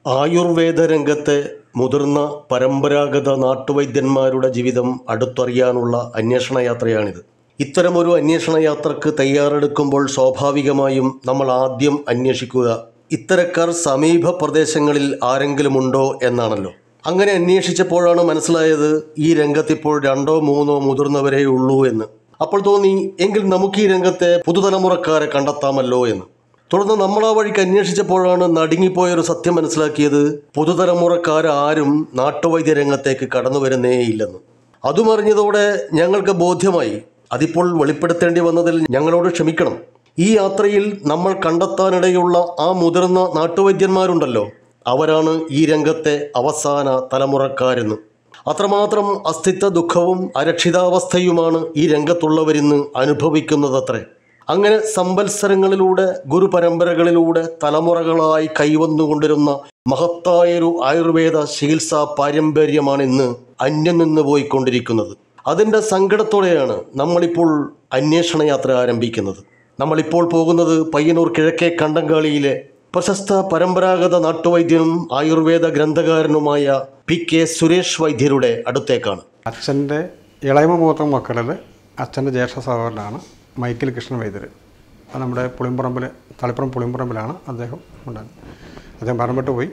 ആയുർവേദ രംഗത്തെ മുതിർന്ന പരമ്പരാഗത നാട്ടുവൈദ്യന്മാരുടെ ജീവിതം അടുത്തറിയാനുള്ള അന്വേഷണ യാത്രയാണിത് ഇത്തരമൊരു അന്വേഷണ യാത്രക്ക് തയ്യാറെടുക്കുമ്പോൾ സ്വാഭാവികമായും നമ്മൾ ആദ്യം അന്വേഷിക്കുക ഇത്തരക്കാർ സമീപ പ്രദേശങ്ങളിൽ ആരെങ്കിലുമുണ്ടോ എന്നാണല്ലോ അങ്ങനെ അന്വേഷിച്ചപ്പോഴാണ് മനസ്സിലായത് ഈ രംഗത്തിപ്പോൾ രണ്ടോ മൂന്നോ മുതിർന്നവരേ ഉള്ളൂ എന്ന് അപ്പോൾ തോന്നി എങ്കിൽ നമുക്ക് ഈ രംഗത്തെ പുതുതലമുറക്കാരെ കണ്ടെത്താമല്ലോ എന്ന് തുടർന്ന് നമ്മൾ ആ വഴിക്ക് അന്വേഷിച്ചപ്പോഴാണ് നടുങ്ങിപ്പോയൊരു സത്യം മനസ്സിലാക്കിയത് പുതുതലമുറക്കാരും നാട്ടുവൈദ്യ രംഗത്തേക്ക് കടന്നു വരുന്നേയില്ലെന്ന് അതും അറിഞ്ഞതോടെ ഞങ്ങൾക്ക് ബോധ്യമായി അതിപ്പോൾ വെളിപ്പെടുത്തേണ്ടി വന്നതിൽ ഞങ്ങളോട് ക്ഷമിക്കണം ഈ യാത്രയിൽ നമ്മൾ കണ്ടെത്താനിടയുള്ള ആ മുതിർന്ന നാട്ടുവൈദ്യന്മാരുണ്ടല്ലോ അവരാണ് ഈ രംഗത്തെ അവസാന തലമുറക്കാരെന്ന് അത്രമാത്രം അസ്തിത്വ ദുഃഖവും അരക്ഷിതാവസ്ഥയുമാണ് ഈ രംഗത്തുള്ളവരിന്ന് അനുഭവിക്കുന്നതത്രേ അങ്ങനെ സംവത്സരങ്ങളിലൂടെ ഗുരുപരമ്പരകളിലൂടെ തലമുറകളായി കൈവന്നുകൊണ്ടിരുന്ന മഹത്തായൊരു ആയുർവേദ ചികിത്സാ പാരമ്പര്യമാണ് ഇന്ന് അന്യം നിന്ന് പോയിക്കൊണ്ടിരിക്കുന്നത് അതിൻ്റെ സങ്കടത്തോടെയാണ് നമ്മളിപ്പോൾ അന്വേഷണ യാത്ര ആരംഭിക്കുന്നത് നമ്മളിപ്പോൾ പോകുന്നത് പയ്യന്നൂർ കിഴക്കേ കണ്ടങ്കാളിയിലെ പ്രശസ്ത പരമ്പരാഗത നാട്ടുവൈദ്യനും ആയുർവേദ ഗ്രന്ഥകാരനുമായ പി കെ സുരേഷ് വൈദ്യരുടെ അടുത്തേക്കാണ് അച്ഛൻ്റെ ഇളയമ മൂത്ത മക്കളിൽ അച്ഛൻ്റെ ജ്യേഷ്ഠ സഹോദരനാണ് മൈക്കിൾ കൃഷ്ണൻ വൈദ്യർ അത് നമ്മുടെ പുളിമ്പറമ്പിൽ തളിപ്പുറം പുളിമ്പറമ്പിലാണ് അദ്ദേഹം ഉണ്ടാകുന്നത് അദ്ദേഹം മരണപ്പെട്ടു പോയി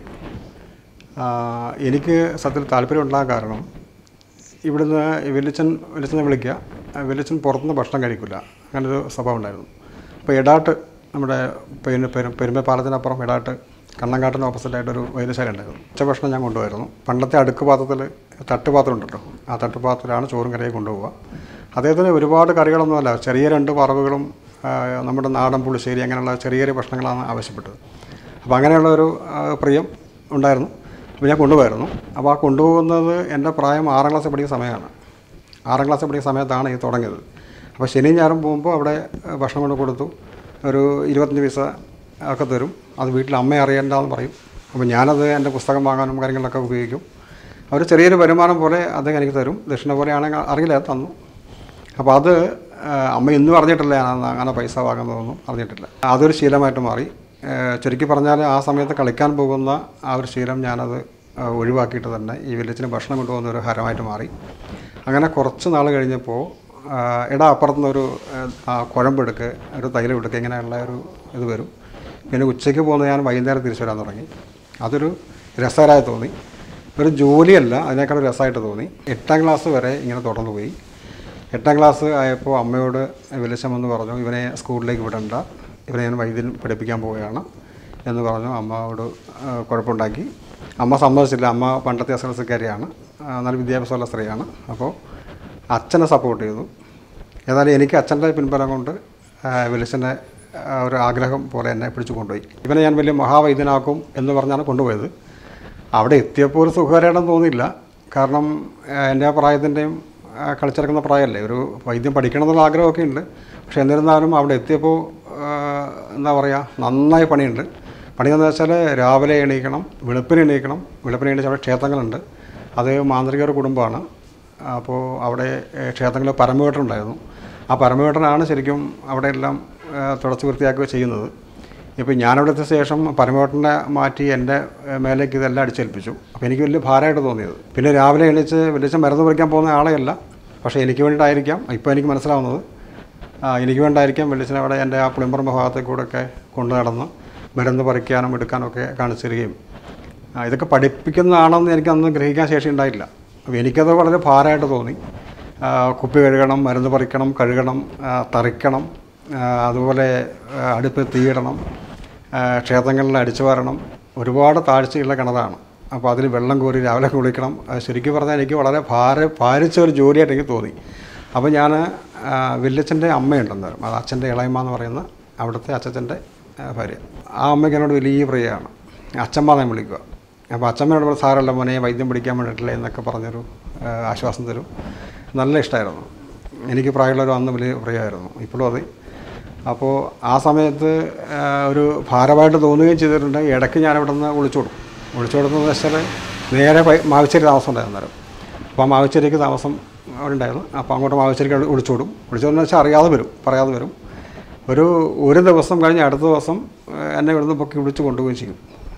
ആ, എനിക്ക് സത്യത്തിൽ താല്പര്യം ഉണ്ടാകാൻ കാരണം ഇവിടുന്ന് വെല്ലിച്ചൻ വെല്ലിച്ചനെ വിളിക്കുക ആ, വെല്ലിച്ചൻ പുറത്തുനിന്ന് ഭക്ഷണം കഴിക്കില്ല അങ്ങനൊരു സ്വഭാവം ഉണ്ടായിരുന്നു അപ്പോൾ ഇടാട്ട് നമ്മുടെ പെരുമ പെരും പെരുമ്പപ്പാലത്തിനപ്പുറം ഇടാട്ട് കണ്ണങ്കാട്ടിന് ഓപ്പോസിറ്റായിട്ടൊരു വൈദ്യശാല ഉണ്ടായിരുന്നു ഉച്ചഭക്ഷണം ഞാൻ കൊണ്ടുപോയിരുന്നു പണ്ടത്തെ അടുക്ക് പാത്രത്തിൽ തട്ടുപാത്രം ഉണ്ടല്ലോ ആ തട്ടുപാത്രത്തിലാണ് ചോറും കറിയൊക്കെ കൊണ്ടുപോവുക അദ്ദേഹത്തിന് ഒരുപാട് കറികളൊന്നുമല്ല ചെറിയ രണ്ട് വറവുകളും ആ, നമ്മുടെ നാടൻ പുളിശ്ശേരി അങ്ങനെയുള്ള ചെറിയ ചെറിയ ഭക്ഷണങ്ങളാണ് ആവശ്യപ്പെട്ടത് അപ്പോൾ അങ്ങനെയുള്ള ഒരു ആ, പ്രിയം ഉണ്ടായിരുന്നു അപ്പോൾ ഞാൻ കൊണ്ടുപോയിരുന്നു അപ്പോൾ ആ കൊണ്ടുപോകുന്നത് എൻ്റെ പ്രായം ആറാം ക്ലാസ്സിൽ പഠിക്കുന്ന സമയമാണ് ആറാം ക്ലാസ്സിൽ പഠിക്കുന്ന സമയത്താണ് ഇത് തുടങ്ങിയത് അപ്പോൾ ശനിയും ഞായറും പോകുമ്പോൾ അവിടെ ഏഹ്, ഭക്ഷണം കൊണ്ട് കൊടുത്തു ഒരു ഇരുപത്തഞ്ച് പൈസ ഒക്കെ തരും അത് വീട്ടിൽ അമ്മ അറിയണ്ടെന്ന് പറയും അപ്പോൾ ഞാനത് എൻ്റെ പുസ്തകം വാങ്ങാനും കാര്യങ്ങളിലൊക്കെ ഉപയോഗിക്കും അവർ ചെറിയൊരു വരുമാനം പോലെ അദ്ദേഹം എനിക്ക് തരും ദക്ഷിണ പോലെയാണെങ്കിൽ അറിയില്ല തന്നു അപ്പോൾ അത് ആ, അമ്മ ഇന്നും അറിഞ്ഞിട്ടില്ല ഞാൻ അന്ന് അങ്ങനെ പൈസ വാങ്ങുന്നതൊന്നും അറിഞ്ഞിട്ടില്ല അതൊരു ശീലമായിട്ട് മാറി ആ, ചുരുക്കി പറഞ്ഞാൽ ആ സമയത്ത് കളിക്കാൻ പോകുന്ന ആ ഒരു ശീലം ഞാനത് ആ, ഒഴിവാക്കിയിട്ട് തന്നെ ഈ വില്ലേജിന് ഭക്ഷണം കൊണ്ടുപോകുന്ന ഒരു ഹരമായിട്ട് മാറി അങ്ങനെ കുറച്ച് നാൾ കഴിഞ്ഞപ്പോൾ ആ, എടാ അപ്പുറത്തുനിന്ന് ഒരു ആ, കുഴമ്പെടുക്ക് ഒരു തൈലം എടുക്കുക ഇങ്ങനെയുള്ള ഒരു ഇത് വരും പിന്നെ ഉച്ചയ്ക്ക് പോകുന്ന ഞാൻ വൈകുന്നേരം തിരിച്ചു വരാൻ തുടങ്ങി അതൊരു രസകരമായി തോന്നി ഒരു ജോലിയല്ല അതിനേക്കാൾ രസമായിട്ട് തോന്നി എട്ടാം ക്ലാസ് വരെ ഇങ്ങനെ തുടർന്നു പോയി എട്ടാം ക്ലാസ് ആയപ്പോൾ അമ്മയോട് വെളിച്ചം എന്ന് പറഞ്ഞു ഇവനെ സ്കൂളിലേക്ക് വിടണ്ട ഇവനെ ഞാൻ വൈദ്യൻ പഠിപ്പിക്കാൻ പോവുകയാണ് എന്ന് പറഞ്ഞു അമ്മയോട് ആ, കുഴപ്പമുണ്ടാക്കി അമ്മ സമ്മതിച്ചില്ല അമ്മ പണ്ടത്തെ എസ് എൽ സിക്കാരിയാണ് നല്ല വിദ്യാഭ്യാസമുള്ള സ്ത്രീയാണ് അപ്പോൾ അച്ഛനെ സപ്പോർട്ട് ചെയ്തു ഏതായാലും എനിക്ക് അച്ഛൻ്റെ പിൻബലം കൊണ്ട് വെളിച്ചൻ്റെ ഒരു ആഗ്രഹം പോലെ എന്നെ പിടിച്ചു കൊണ്ടുപോയി ഇവനെ ഞാൻ വലിയ മഹാവൈദ്യനാക്കും എന്ന് പറഞ്ഞാണ് കൊണ്ടുപോയത് അവിടെ എത്തിയപ്പോൾ ഒരു സുഖകരമായിട്ടൊന്നും തോന്നിയില്ല കാരണം ആ, എൻ്റെ ആ പ്രായത്തിൻ്റെയും ആ, കളിച്ചിറക്കുന്ന പ്രായമല്ലേ ഒരു വൈദ്യം പഠിക്കണം എന്നുള്ള ആഗ്രഹമൊക്കെ ഉണ്ട് പക്ഷേ എന്നിരുന്നാലും അവിടെ എത്തിയപ്പോൾ ആ, എന്താ പറയുക നന്നായി പണിയുണ്ട് പണിയെന്ന് വെച്ചാൽ രാവിലെ എണീക്കണം വെളുപ്പിന് എണീക്കണം വെളുപ്പിന് എണീച്ച് അവിടെ ക്ഷേത്രങ്ങളുണ്ട് അത് മാന്ത്രികരുടെ കുടുംബമാണ് അപ്പോൾ അവിടെ ഏഹ്, ക്ഷേത്രങ്ങളിൽ പരമവേട്ടനുണ്ടായിരുന്നു ആ പരമവേട്ടനാണ് ശരിക്കും അവിടെ എല്ലാം ഏഹ്, തുടച്ച് വൃത്തിയാക്കുക ചെയ്യുന്നത് ഇപ്പോൾ ഞാനവിടെ എത്തിയ ശേഷം പരമവേട്ടനെ മാറ്റി എൻ്റെ ഏഹ്, മേലേക്ക് ഇതെല്ലാം അടിച്ചേൽപ്പിച്ചു അപ്പോൾ എനിക്ക് വലിയ ഭാരമായിട്ട് തോന്നിയത് പിന്നെ രാവിലെ എണീച്ച് വെളിച്ചം മരുന്ന് പറിക്കാൻ പോകുന്ന ആളെയല്ല പക്ഷേ എനിക്ക് വേണ്ടിയിട്ടായിരിക്കാം ഇപ്പോൾ എനിക്ക് മനസ്സിലാവുന്നത് ആ, എനിക്ക് വേണ്ടായിരിക്കാം വെളിച്ചനെ അവിടെ എൻ്റെ ആ പുളിമ്പറമ്പ് ഭാഗത്തേക്ക് കൂടെയൊക്കെ കൊണ്ടു നടന്ന് മരുന്ന് പറിക്കാനും എടുക്കാനും ഒക്കെ കാണിച്ചു തരികയും ആ, ഇതൊക്കെ പഠിപ്പിക്കുന്നതാണെന്ന് എനിക്ക് അന്ന് ഗ്രഹിക്കാൻ ശേഷി ഉണ്ടായില്ല അപ്പോൾ എനിക്കത് വളരെ ഭാരമായിട്ട് തോന്നി ആ, കുപ്പി കഴുകണം മരുന്ന് പറിക്കണം കഴുകണം ആ, തറിക്കണം ആ, അതുപോലെ ആ, അടുപ്പ് തീയിടണം ആ, ക്ഷേത്രങ്ങളിൽ അടിച്ചു വാരണം ഒരുപാട് താഴ്ചയുള്ള കിണറാണ് അപ്പോൾ അതിൽ വെള്ളം കോരി രാവിലെ കുളിക്കണം അത് ശരിക്കും പറഞ്ഞാൽ എനിക്ക് വളരെ ഭാര ഭാരിച്ച ഒരു ജോലിയായിട്ട് എനിക്ക് തോന്നി അപ്പോൾ ഞാൻ വില്ലച്ചൻ്റെ അമ്മയുണ്ടെന്നേരം അത് അച്ഛൻ്റെ ഇളയമ്മ എന്ന് പറയുന്ന അവിടുത്തെ അച്ഛൻ്റെ ഭാര്യ ആ അമ്മയ്ക്ക് എന്നോട് വലിയ പ്രിയമാണ് അച്ഛമ്മ ഞാൻ വിളിക്കുക അപ്പോൾ അച്ഛമ്മയോട് പറഞ്ഞു, സാരല്ല മോനെ വൈദ്യം പഠിക്കാൻ വേണ്ടിയിട്ടില്ല എന്നൊക്കെ പറഞ്ഞൊരു ആ, ആശ്വാസം തരും നല്ല ഇഷ്ടമായിരുന്നു എനിക്ക് പ്രായമുള്ളവർ അന്ന് വലിയ പ്രിയമായിരുന്നു ഇപ്പോഴും അതെ അപ്പോൾ ആ സമയത്ത് ആ, ഒരു ഭാരമായിട്ട് തോന്നുകയും ചെയ്തിട്ടുണ്ട് ഇടയ്ക്ക് ഞാൻ ഇവിടെ നിന്ന് ഒളിച്ചോടും ഒളിച്ചോടുന്നത് വെച്ചാൽ നേരെ പൈ- മാവിശ്ശേരി താമസം ഉണ്ടായിരുന്നു അന്നേരം അപ്പോൾ ആ മാവിശ്ശേരിക്ക് താമസം അവിടെ ഉണ്ടായിരുന്നു അപ്പോൾ അങ്ങോട്ട് മാവിശ്ശേരിക്ക് ഒളിച്ചോടും ഒളിച്ചോടുന്ന വെച്ചാൽ അറിയാതെ വരും പറയാതെ വരും ഒരു ഒരു ദിവസം കഴിഞ്ഞ് അടുത്ത ദിവസം ഏഹ്, എന്നെ ഇവിടുന്ന് പൊക്കി വിളിച്ച് കൊണ്ടുപോവുകയും ചെയ്യും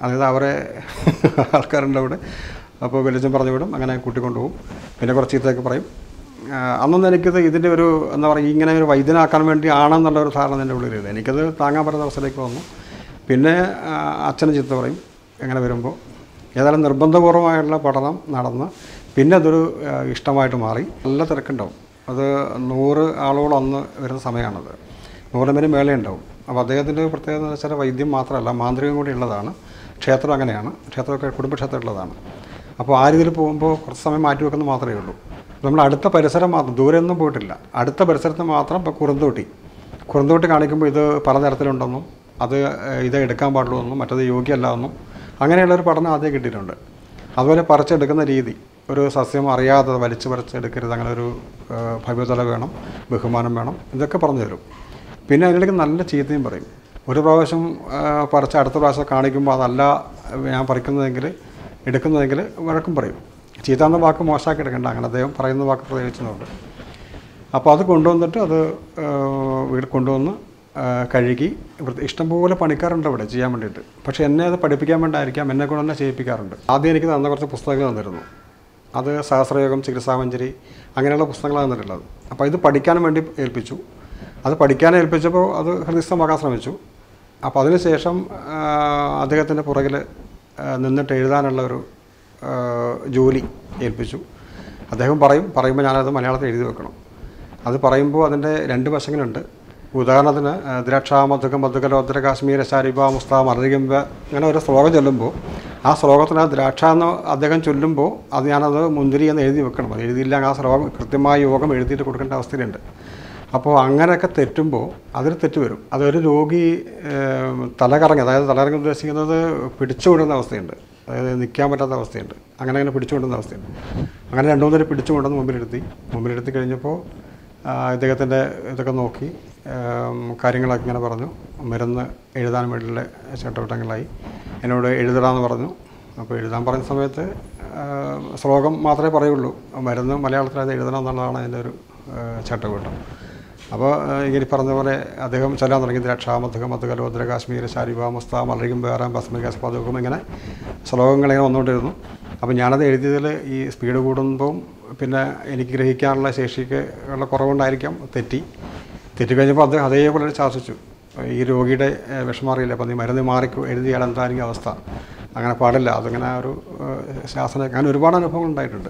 അതായത് അവരെ ആൾക്കാരുണ്ട് അവിടെ അപ്പോൾ വെളിച്ചം പറഞ്ഞു വിടും അങ്ങനെ കൂട്ടിക്കൊണ്ടുപോകും പിന്നെ കുറച്ച് ചീത്തയൊക്കെ പറയും ആ, അന്നൊന്നും എനിക്കിത് ഇതിൻ്റെ ഒരു എന്താ പറയുക ഇങ്ങനെ ഒരു വൈദ്യനാക്കാൻ വേണ്ടി ആണെന്നുള്ള ഒരു ധാരണ എൻ്റെ ഉള്ളിലില്ല എനിക്കത് താങ്ങാൻ പറ്റുന്ന അവസ്ഥയിലേക്ക് വന്നു പിന്നെ ആ, അച്ഛന് ചീത്ത പറയും എങ്ങനെ വരുമ്പോൾ ഏതായാലും നിർബന്ധപൂർവമായുള്ള പഠനം നടന്ന് പിന്നെ അതൊരു ആ, ഇഷ്ടമായിട്ട് മാറി നല്ല തിരക്കുണ്ടാവും അത് നൂറ് ആളോളം അന്ന് വരുന്ന സമയമാണത് നൂറിന് പേര് മേളെ ഉണ്ടാവും അപ്പോൾ അദ്ദേഹത്തിൻ്റെ ഒരു പ്രത്യേകത എന്ന് വെച്ചാൽ വൈദ്യം മാത്രമല്ല മാന്ത്രികം കൂടി ഉള്ളതാണ് ക്ഷേത്രം അങ്ങനെയാണ് ക്ഷേത്രമൊക്കെ കുടുംബക്ഷേത്രം ഉള്ളതാണ് അപ്പോൾ ആ രീതിയിൽ പോകുമ്പോൾ കുറച്ച് സമയം മാറ്റി വെക്കുന്നത് മാത്രമേ ഉള്ളൂ നമ്മൾ അടുത്ത പരിസരം മാത്രം ദൂരെ ഒന്നും പോയിട്ടില്ല അടുത്ത പരിസരത്ത് മാത്രം ഇപ്പോൾ കുറുന്തോട്ടി കുറുന്തോട്ടി കാണിക്കുമ്പോൾ ഇത് പലതരത്തിലുണ്ടെന്നും അത് ഏഹ്, ഇത് എടുക്കാൻ പാടുള്ളൂ എന്നും മറ്റത് യോഗ്യമല്ല എന്നും അങ്ങനെയുള്ള ഒരു പഠനം ആദ്യം കിട്ടിയിട്ടുണ്ട് അതുപോലെ പറിച്ചെടുക്കുന്ന രീതി ഒരു സസ്യം അറിയാതെ വലിച്ചു പറിച്ചെടുക്കരുത് അങ്ങനെ ഒരു ഏഹ്, ഭവ്യതല വേണം ബഹുമാനം വേണം ഇതൊക്കെ പറഞ്ഞു തരും പിന്നെ അതിനിടയ്ക്ക് നല്ല ചീത്തയും പറയും ഒരു പ്രാവശ്യം ആ, പറിച്ച് അടുത്ത പ്രാവശ്യം കാണിക്കുമ്പോൾ അതല്ല ഞാൻ പറിക്കുന്നതെങ്കിൽ എടുക്കുന്നതെങ്കിൽ വഴക്കും പറയും ചീത്ത എന്ന വാക്ക് മോശമാക്കി എടുക്കണ്ട അങ്ങനെ അദ്ദേഹം പറയുന്ന വാക്ക് പ്രയോഗിച്ചതുകൊണ്ട് അപ്പോൾ അത് കൊണ്ടുവന്നിട്ട് അത് ആ, വീട് കൊണ്ടുവന്ന് ആ, കഴുകി വൃത്തി ഇഷ്ടംപോലെ പണിക്കാരുണ്ട് അവിടെ ചെയ്യാൻ വേണ്ടിയിട്ട് പക്ഷേ എന്നെ അത് പഠിപ്പിക്കാൻ വേണ്ടായിരിക്കാം എന്നെ കൊണ്ട് തന്നെ ചെയ്യിപ്പിക്കാറുണ്ട് ആദ്യം എനിക്ക് തന്ന കുറച്ച് പുസ്തകങ്ങൾ തന്നിരുന്നു അത് സഹസ്രയോഗം ചികിത്സാമഞ്ജരി അങ്ങനെയുള്ള പുസ്തകങ്ങളാണ് തന്നിട്ടുള്ളത് അപ്പോൾ ഇത് പഠിക്കാനും വേണ്ടി ഏൽപ്പിച്ചു അത് പഠിക്കാൻ ഏൽപ്പിച്ചപ്പോൾ അത് ഹൃദയസ്ഥമാക്കാൻ ശ്രമിച്ചു അപ്പോൾ അതിനുശേഷം അദ്ദേഹത്തിൻ്റെ പുറകിൽ ആ, നിന്നിട്ട് എഴുതാനുള്ള ഒരു ആ, ജോലി ഏൽപ്പിച്ചു അദ്ദേഹം പറയും പറയുമ്പോൾ ഞാനത് മലയാളത്തിൽ എഴുതി വെക്കണം അത് പറയുമ്പോൾ അതിൻ്റെ രണ്ട് വശങ്ങളുണ്ട് ഉദാഹരണത്തിന് ആ, ദ്രാക്ഷാമധുക മധുകലോദ്ര കാശ്മീര ശാരിബ മുസ്താ മറികമ്പ അങ്ങനെ ഒരു ശ്ലോകം ചൊല്ലുമ്പോൾ ആ ശ്ലോകത്തിന് ആ ദ്രാക്ഷ എന്ന് അദ്ദേഹം ചൊല്ലുമ്പോൾ അത് ഞാനത് മുന്തിരി എന്ന് എഴുതി വെക്കണം അത് എഴുതിയില്ല ആ ശ്ലോകം കൃത്യമായ യോഗം എഴുതിയിട്ട് കൊടുക്കേണ്ട അവസ്ഥയിലുണ്ട് അപ്പോൾ അങ്ങനെയൊക്കെ തെറ്റുമ്പോൾ അതിൽ തെറ്റ് വരും അതൊരു രോഗി ഏം, തലകറങ്ങി അതായത് തലകറങ്ങി ഉദ്ദേശിക്കുന്നത് പിടിച്ചുകൊണ്ടുന്ന അവസ്ഥയുണ്ട് അതായത് നിൽക്കാൻ പറ്റാത്ത അവസ്ഥയുണ്ട് അങ്ങനെ അങ്ങനെ പിടിച്ചുകൊണ്ടുന്ന അവസ്ഥയുണ്ട് അങ്ങനെ രണ്ടു മൂന്നേരം പിടിച്ചുകൊണ്ടെന്ന് മുമ്പിലെടുത്തി മുമ്പിലെടുത്തി കഴിഞ്ഞപ്പോൾ ആ, ഇദ്ദേഹത്തിൻ്റെ ഇതൊക്കെ നോക്കി ഏം, കാര്യങ്ങളൊക്കെ ഇങ്ങനെ പറഞ്ഞു മരുന്ന് എഴുതാൻ വേണ്ടിയുള്ള ചട്ടവട്ടങ്ങളായി എന്നോട് എഴുതടാന്ന് പറഞ്ഞു അപ്പോൾ എഴുതാൻ പറഞ്ഞ സമയത്ത് ആ, ശ്ലോകം മാത്രമേ പറയുള്ളൂ മരുന്ന് മലയാളത്തിൽ അത് എഴുതണം എന്നുള്ളതാണ് അതിൻ്റെ ഒരു ആ, ചട്ടവട്ടം അപ്പോൾ ഇങ്ങനെ പറഞ്ഞ പോലെ അദ്ദേഹം ചൊല്ലാൻ തുടങ്ങി ദ്രാക്ഷാമധുക മധുക ലോദ്ര കാശ്മീർ ശാരിബ മുസ്ത മലരിക്കും വേറാം ഭസ്മിക പതുക്കും ഇങ്ങനെ ശ്ലോകങ്ങളിങ്ങനെ വന്നുകൊണ്ടിരുന്നു അപ്പോൾ ഞാനത് എഴുതിയതിൽ ഈ സ്പീഡ് കൂടുമ്പോൾ പിന്നെ എനിക്ക് ഗ്രഹിക്കാനുള്ള ശേഷിക്ക് ഉള്ള കുറവുണ്ടായിരിക്കാം തെറ്റി തെറ്റി കഴിഞ്ഞപ്പോൾ അദ്ദേഹം അതേപോലെ ശാസിച്ചു ഈ രോഗിയുടെ ഏഹ്, വിഷമം അറിയില്ല അപ്പോൾ നീ മരുന്ന് മാറി എഴുതിയാൽ എന്തായിരിക്കും അവസ്ഥ അങ്ങനെ പാടില്ല അതിങ്ങനെ ഒരു ഏഹ്, ശാസന അങ്ങനെ ഒരുപാട് അനുഭവങ്ങൾ ഉണ്ടായിട്ടുണ്ട്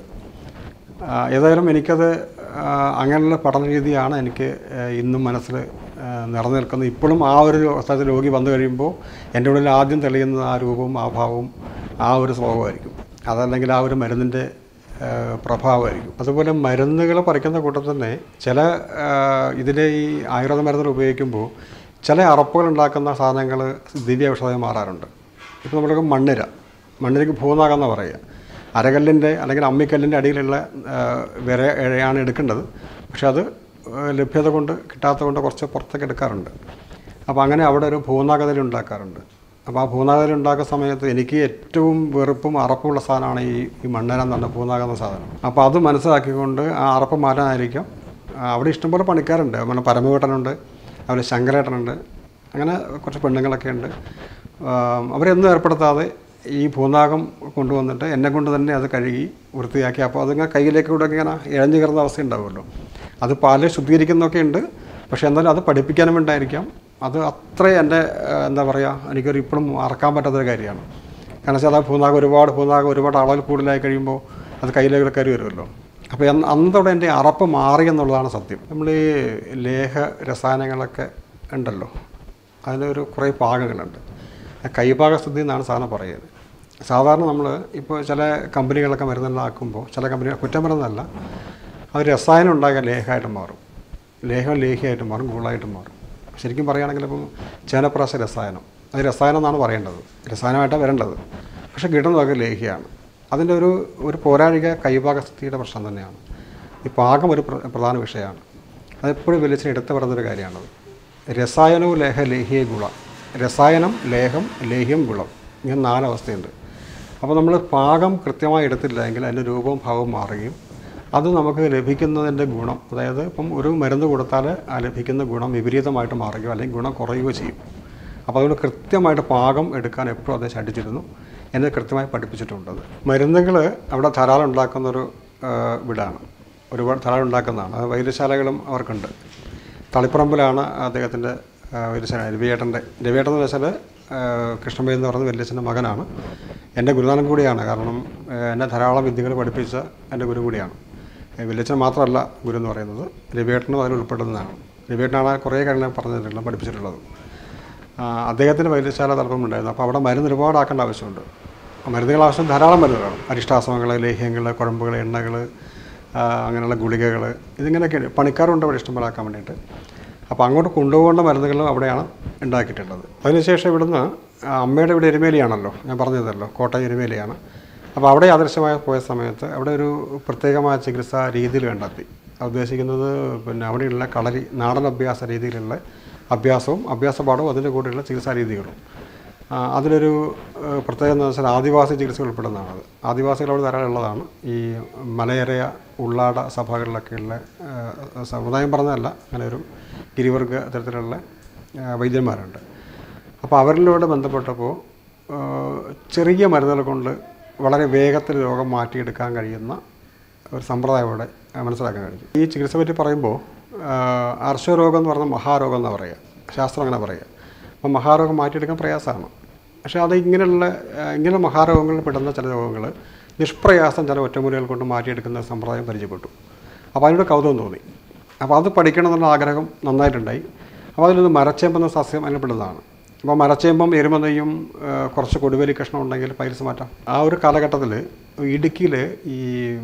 ആ, ഏതായാലും എനിക്കത് ആ, അങ്ങനെയുള്ള പഠന രീതിയാണ് എനിക്ക് ആ, ഇന്നും മനസ്സിൽ ആ, നിറഞ്ഞു നിൽക്കുന്നത് ഇപ്പോഴും ആ ഒരു സ്ഥലത്ത് രോഗി വന്നു കഴിയുമ്പോൾ എൻ്റെ ഉള്ളിൽ ആദ്യം തെളിയുന്നത് ആ രൂപവും ആ ഭാവവും ആ ഒരു സ്വഭാവമായിരിക്കും അതല്ലെങ്കിൽ ആ ഒരു മരുന്നിൻ്റെ ആ, പ്രഭാവമായിരിക്കും അതുപോലെ മരുന്നുകൾ പറിക്കുന്ന കൂട്ടത്തിൽ തന്നെ ചില ഇതിലെ ഈ ആയുർവേദ മരുന്നുകൾ ഉപയോഗിക്കുമ്പോൾ ചില അറപ്പുകൾ ഉണ്ടാക്കുന്ന സാധനങ്ങൾ ദിവ്യ ഔഷധമായി മാറാറുണ്ട് ഇപ്പോൾ നമ്മൾക്ക് മണ്ണിര മണ്ണിരക്ക് ഭൂനാഗെന്ന് പറയുക അരകല്ലിൻ്റെ അല്ലെങ്കിൽ അമ്മിക്കല്ലിൻ്റെ അടിയിലുള്ള ആ, വിര ഇഴയാണ് എടുക്കേണ്ടത് പക്ഷെ അത് ആ, ലഭ്യത കൊണ്ട് കിട്ടാത്ത കൊണ്ട് കുറച്ച് പുറത്തേക്ക് എടുക്കാറുണ്ട് അപ്പോൾ അങ്ങനെ അവിടെ ഒരു ഭൂനാഗതലി ഉണ്ടാക്കാറുണ്ട് അപ്പോൾ ആ ഭൂനാഗതലി ഉണ്ടാക്കുന്ന സമയത്ത് എനിക്ക് ഏറ്റവും വെറുപ്പും അറപ്പുമുള്ള സാധനമാണ് ഈ ഈ മണ്ണര എന്ന് പറഞ്ഞ ഭൂനാകുന്ന സാധനം അപ്പോൾ അത് മനസ്സിലാക്കിക്കൊണ്ട് ആ അറപ്പ് മാറ്റാനായിരിക്കാം ആ, അവിടെ ഇഷ്ടംപോലെ പണിക്കാരുണ്ട് നമ്മുടെ പരമവേട്ടനുണ്ട് അതുപോലെ ശങ്കരേട്ടനുണ്ട് അങ്ങനെ കുറച്ച് പെണ്ണുങ്ങളൊക്കെ ഉണ്ട് ആം, അവരെയൊന്നും ഏർപ്പെടുത്താതെ ഈ ഭൂനാഗം കൊണ്ടുവന്നിട്ട് എന്നെ കൊണ്ട് തന്നെ അത് കഴുകി വൃത്തിയാക്കി അപ്പോൾ അതിങ്ങനെ കയ്യിലേക്ക് കൂടെ ഒക്കെ ഇങ്ങനെ ഇഴഞ്ഞു കയറുന്ന അവസ്ഥ ഉണ്ടാവുമല്ലോ അത് പാല് ശുദ്ധീകരിക്കുന്നൊക്കെ ഉണ്ട് പക്ഷേ എന്നാലും അത് പഠിപ്പിക്കാനും വേണ്ടായിരിക്കാം അത് അത്ര എൻ്റെ ആ, എന്താ പറയുക എനിക്കൊരു ഇപ്പോഴും മറക്കാൻ പറ്റാത്തൊരു കാര്യമാണ് കാരണം വെച്ചാൽ ആ ഭൂനാഗം ഒരുപാട് ഭൂനാഗം ഒരുപാട് അളവിൽ കൂടുതലായി കഴിയുമ്പോൾ അത് കയ്യിലേക്ക് കയറി വരുമല്ലോ അപ്പോൾ അന്ന് അന്നത്തോടെ എൻ്റെ അറപ്പ് മാറി എന്നുള്ളതാണ് സത്യം നമ്മൾ ഈ ലേഹ രസായനങ്ങളൊക്കെ ഉണ്ടല്ലോ അതിനൊരു കുറേ ഭാഗങ്ങളുണ്ട് ആ കൈഭാഗസ്ഥിതി എന്നാണ് സാധനം പറയുന്നത് സാധാരണ നമ്മൾ ഇപ്പോൾ ചില കമ്പനികളൊക്കെ മരുന്നുകളാക്കുമ്പോൾ ചില കമ്പനികൾ കുറ്റം പറയുന്നതല്ല അത് രസായനം ഉണ്ടാക്കാൻ ലേഹമായിട്ട് മാറും ലേഹം ലേഹിയായിട്ട് മാറും ഗുളായിട്ട് മാറും ശരിക്കും പറയുകയാണെങ്കിൽ ഇപ്പം ചേനപ്രാശ രസായനം അത് രസായനം എന്നാണ് പറയേണ്ടത് രസായനമായിട്ടാണ് വരേണ്ടത് പക്ഷേ കിട്ടുന്നതൊക്കെ ലേഹിയാണ് അതിൻ്റെ ഒരു ഒരു പോരാഴിക കൈഭാഗസ്ഥിതിയുടെ പ്രശ്നം തന്നെയാണ് ഈ പാകം ഒരു പ്ര- പ്രധാന വിഷയമാണ് അതെപ്പോഴും വലിയ എടുത്തു പറയുന്നൊരു കാര്യമാണത് രസായനവും ലേഹ ലേഹിയ ഗുള രസായനം ലേഹം ലേഹ്യം ഗുളം ഇങ്ങനെ നാലവസ്ഥയുണ്ട് അപ്പോൾ നമ്മൾ പാകം കൃത്യമായി എടുത്തില്ലെങ്കിൽ അതിൻ്റെ രൂപവും ഭാവവും മാറുകയും അത് നമുക്ക് ലഭിക്കുന്നതിൻ്റെ ഗുണം അതായത് ഇപ്പം ഒരു മരുന്ന് കൊടുത്താൽ ആ ലഭിക്കുന്ന ഗുണം വിപരീതമായിട്ട് മാറുകയോ അല്ലെങ്കിൽ ഗുണം കുറയുകയോ ചെയ്യും അപ്പോൾ അതുകൊണ്ട് കൃത്യമായിട്ട് പാകം എടുക്കാൻ എപ്പോഴും അദ്ദേഹം ശഠിച്ചിരുന്നു എന്നെ കൃത്യമായി പഠിപ്പിച്ചിട്ടുണ്ട് അത് മരുന്നുകൾ അവിടെ ധാരാളം ഉണ്ടാക്കുന്നൊരു ആ, വീടാണ് ഒരുപാട് ധാരാളം ഉണ്ടാക്കുന്നതാണ് അത് വൈദ്യശാലകളും അവർക്കുണ്ട് തളിപ്പറമ്പിലാണ് അദ്ദേഹത്തിൻ്റെ വൈദ്യശാല രവിയേട്ടൻ്റെ രവിയേട്ടൻ എന്ന് വെച്ചാൽ കൃഷ്ണമേ എന്ന് പറയുന്ന വല്യച്ഛൻ്റെ മകനാണ് എൻ്റെ ഗുരുനാഥൻ കൂടിയാണ് കാരണം ആ, എന്നെ ധാരാളം വിദ്യകൾ പഠിപ്പിച്ച എൻ്റെ ഗുരു കൂടിയാണ് വല്യച്ഛൻ മാത്രമല്ല ഗുരു എന്ന് പറയുന്നത് രവിയേട്ടനും അതിൽ ഉൾപ്പെടുന്നതാണ് രവിയേട്ടനാണ് കുറേ കാര്യങ്ങൾ പറഞ്ഞിട്ടുള്ളത് പഠിപ്പിച്ചിട്ടുള്ളത് ആ, അദ്ദേഹത്തിന് വൈദ്യശാല തലപ്പമുണ്ടായിരുന്നു അപ്പോൾ അവിടെ മരുന്ന് ഒരുപാട് ആക്കേണ്ട ആവശ്യമുണ്ട് ആ മരുന്നുകൾ ആവശ്യം ധാരാളം മരുന്നുകളാണ് അരിഷ്ടാശ്രമങ്ങൾ ലേഹ്യങ്ങൾ കുഴമ്പുകൾ എണ്ണകൾ അങ്ങനെയുള്ള ഗുളികകൾ ഇതിങ്ങനെയൊക്കെയാണ് പണിക്കാരുണ്ട് അവിടെ ഇഷ്ടംപോലെ ആക്കാൻ വേണ്ടിയിട്ട് അപ്പോൾ അങ്ങോട്ട് കൊണ്ടുപോകേണ്ട മരുന്നുകളും അവിടെയാണ് ഉണ്ടാക്കിയിട്ടുള്ളത് അതിനുശേഷം ഇവിടുന്ന് ആ, അമ്മയുടെ ഇവിടെ എരുമേലിയാണല്ലോ ഞാൻ പറഞ്ഞതല്ലോ കോട്ടയം എരുമേലിയാണ് അപ്പോൾ അവിടെ ആദർശമായി പോയ സമയത്ത് അവിടെ ഒരു പ്രത്യേകമായ ചികിത്സാ രീതിയിൽ കണ്ടെത്തി ഉദ്ദേശിക്കുന്നത് പിന്നെ അവിടെയുള്ള കളരി നാടൻ അഭ്യാസ രീതിയിലുള്ള അഭ്യാസവും അഭ്യാസപാഠവും അതിൻ്റെ കൂടെയുള്ള ചികിത്സാ രീതികളും ആ, അതിലൊരു ഏഹ്, പ്രത്യേകത എന്ന് വെച്ചാൽ ആദിവാസി ചികിത്സ ഉൾപ്പെടുന്നതാണ് അത് ആദിവാസികൾ അവിടെ ധാരാളം ഉള്ളതാണ് ഈ മലയരയ ഉള്ളാട സഭകളിലൊക്കെയുള്ള ഏഹ്, സമുദായം പറഞ്ഞതല്ല അങ്ങനെ ഒരു ഗിരിവർഗ തരത്തിലുള്ള ഏഹ്, വൈദ്യന്മാരുണ്ട് അപ്പോൾ അവരിലൂടെ ബന്ധപ്പെട്ടപ്പോൾ ഏഹ്, ചെറിയ മരുന്നുകൾ കൊണ്ട് വളരെ വേഗത്തിൽ രോഗം മാറ്റിയെടുക്കാൻ കഴിയുന്ന ഒരു സമ്പ്രദായം ഇവിടെ മനസ്സിലാക്കാൻ കഴിഞ്ഞു ഈ ചികിത്സ പറ്റി പറയുമ്പോൾ അർശരോഗം എന്ന് പറഞ്ഞാൽ മഹാരോഗം എന്നാണ് പറയുക ശാസ്ത്രം അങ്ങനെ പറയുക അപ്പോൾ മഹാരോഗം മാറ്റിയെടുക്കാൻ പ്രയാസമാണ് പക്ഷേ അത് ഇങ്ങനെയുള്ള ആ, ഇങ്ങനെ മഹാരോഗങ്ങളിൽ പെടുന്ന ചില രോഗങ്ങൾ നിഷ്പ്രയാസം ചില ഒറ്റമൂലികൾ കൊണ്ട് മാറ്റിയെടുക്കുന്ന സമ്പ്രദായം പരിചയപ്പെട്ടു അപ്പോൾ അതിനോട് കൗതുകം തോന്നി അപ്പോൾ അത് പഠിക്കണം എന്നുള്ള ആഗ്രഹം നന്നായിട്ടുണ്ടായി അപ്പോൾ അതിലൊന്ന് മരച്ചേമ്പെന്ന സസ്യം അതിൽ പെടുന്നതാണ് അപ്പോൾ മരച്ചേമ്പും എരുമതയും കുറച്ച് കൊടുവേലി കഷ്ണം ഉണ്ടെങ്കിൽ പൈൽസ് മാറ്റാം ആ ഒരു കാലഘട്ടത്തിൽ ഇടുക്കിയിൽ ഈ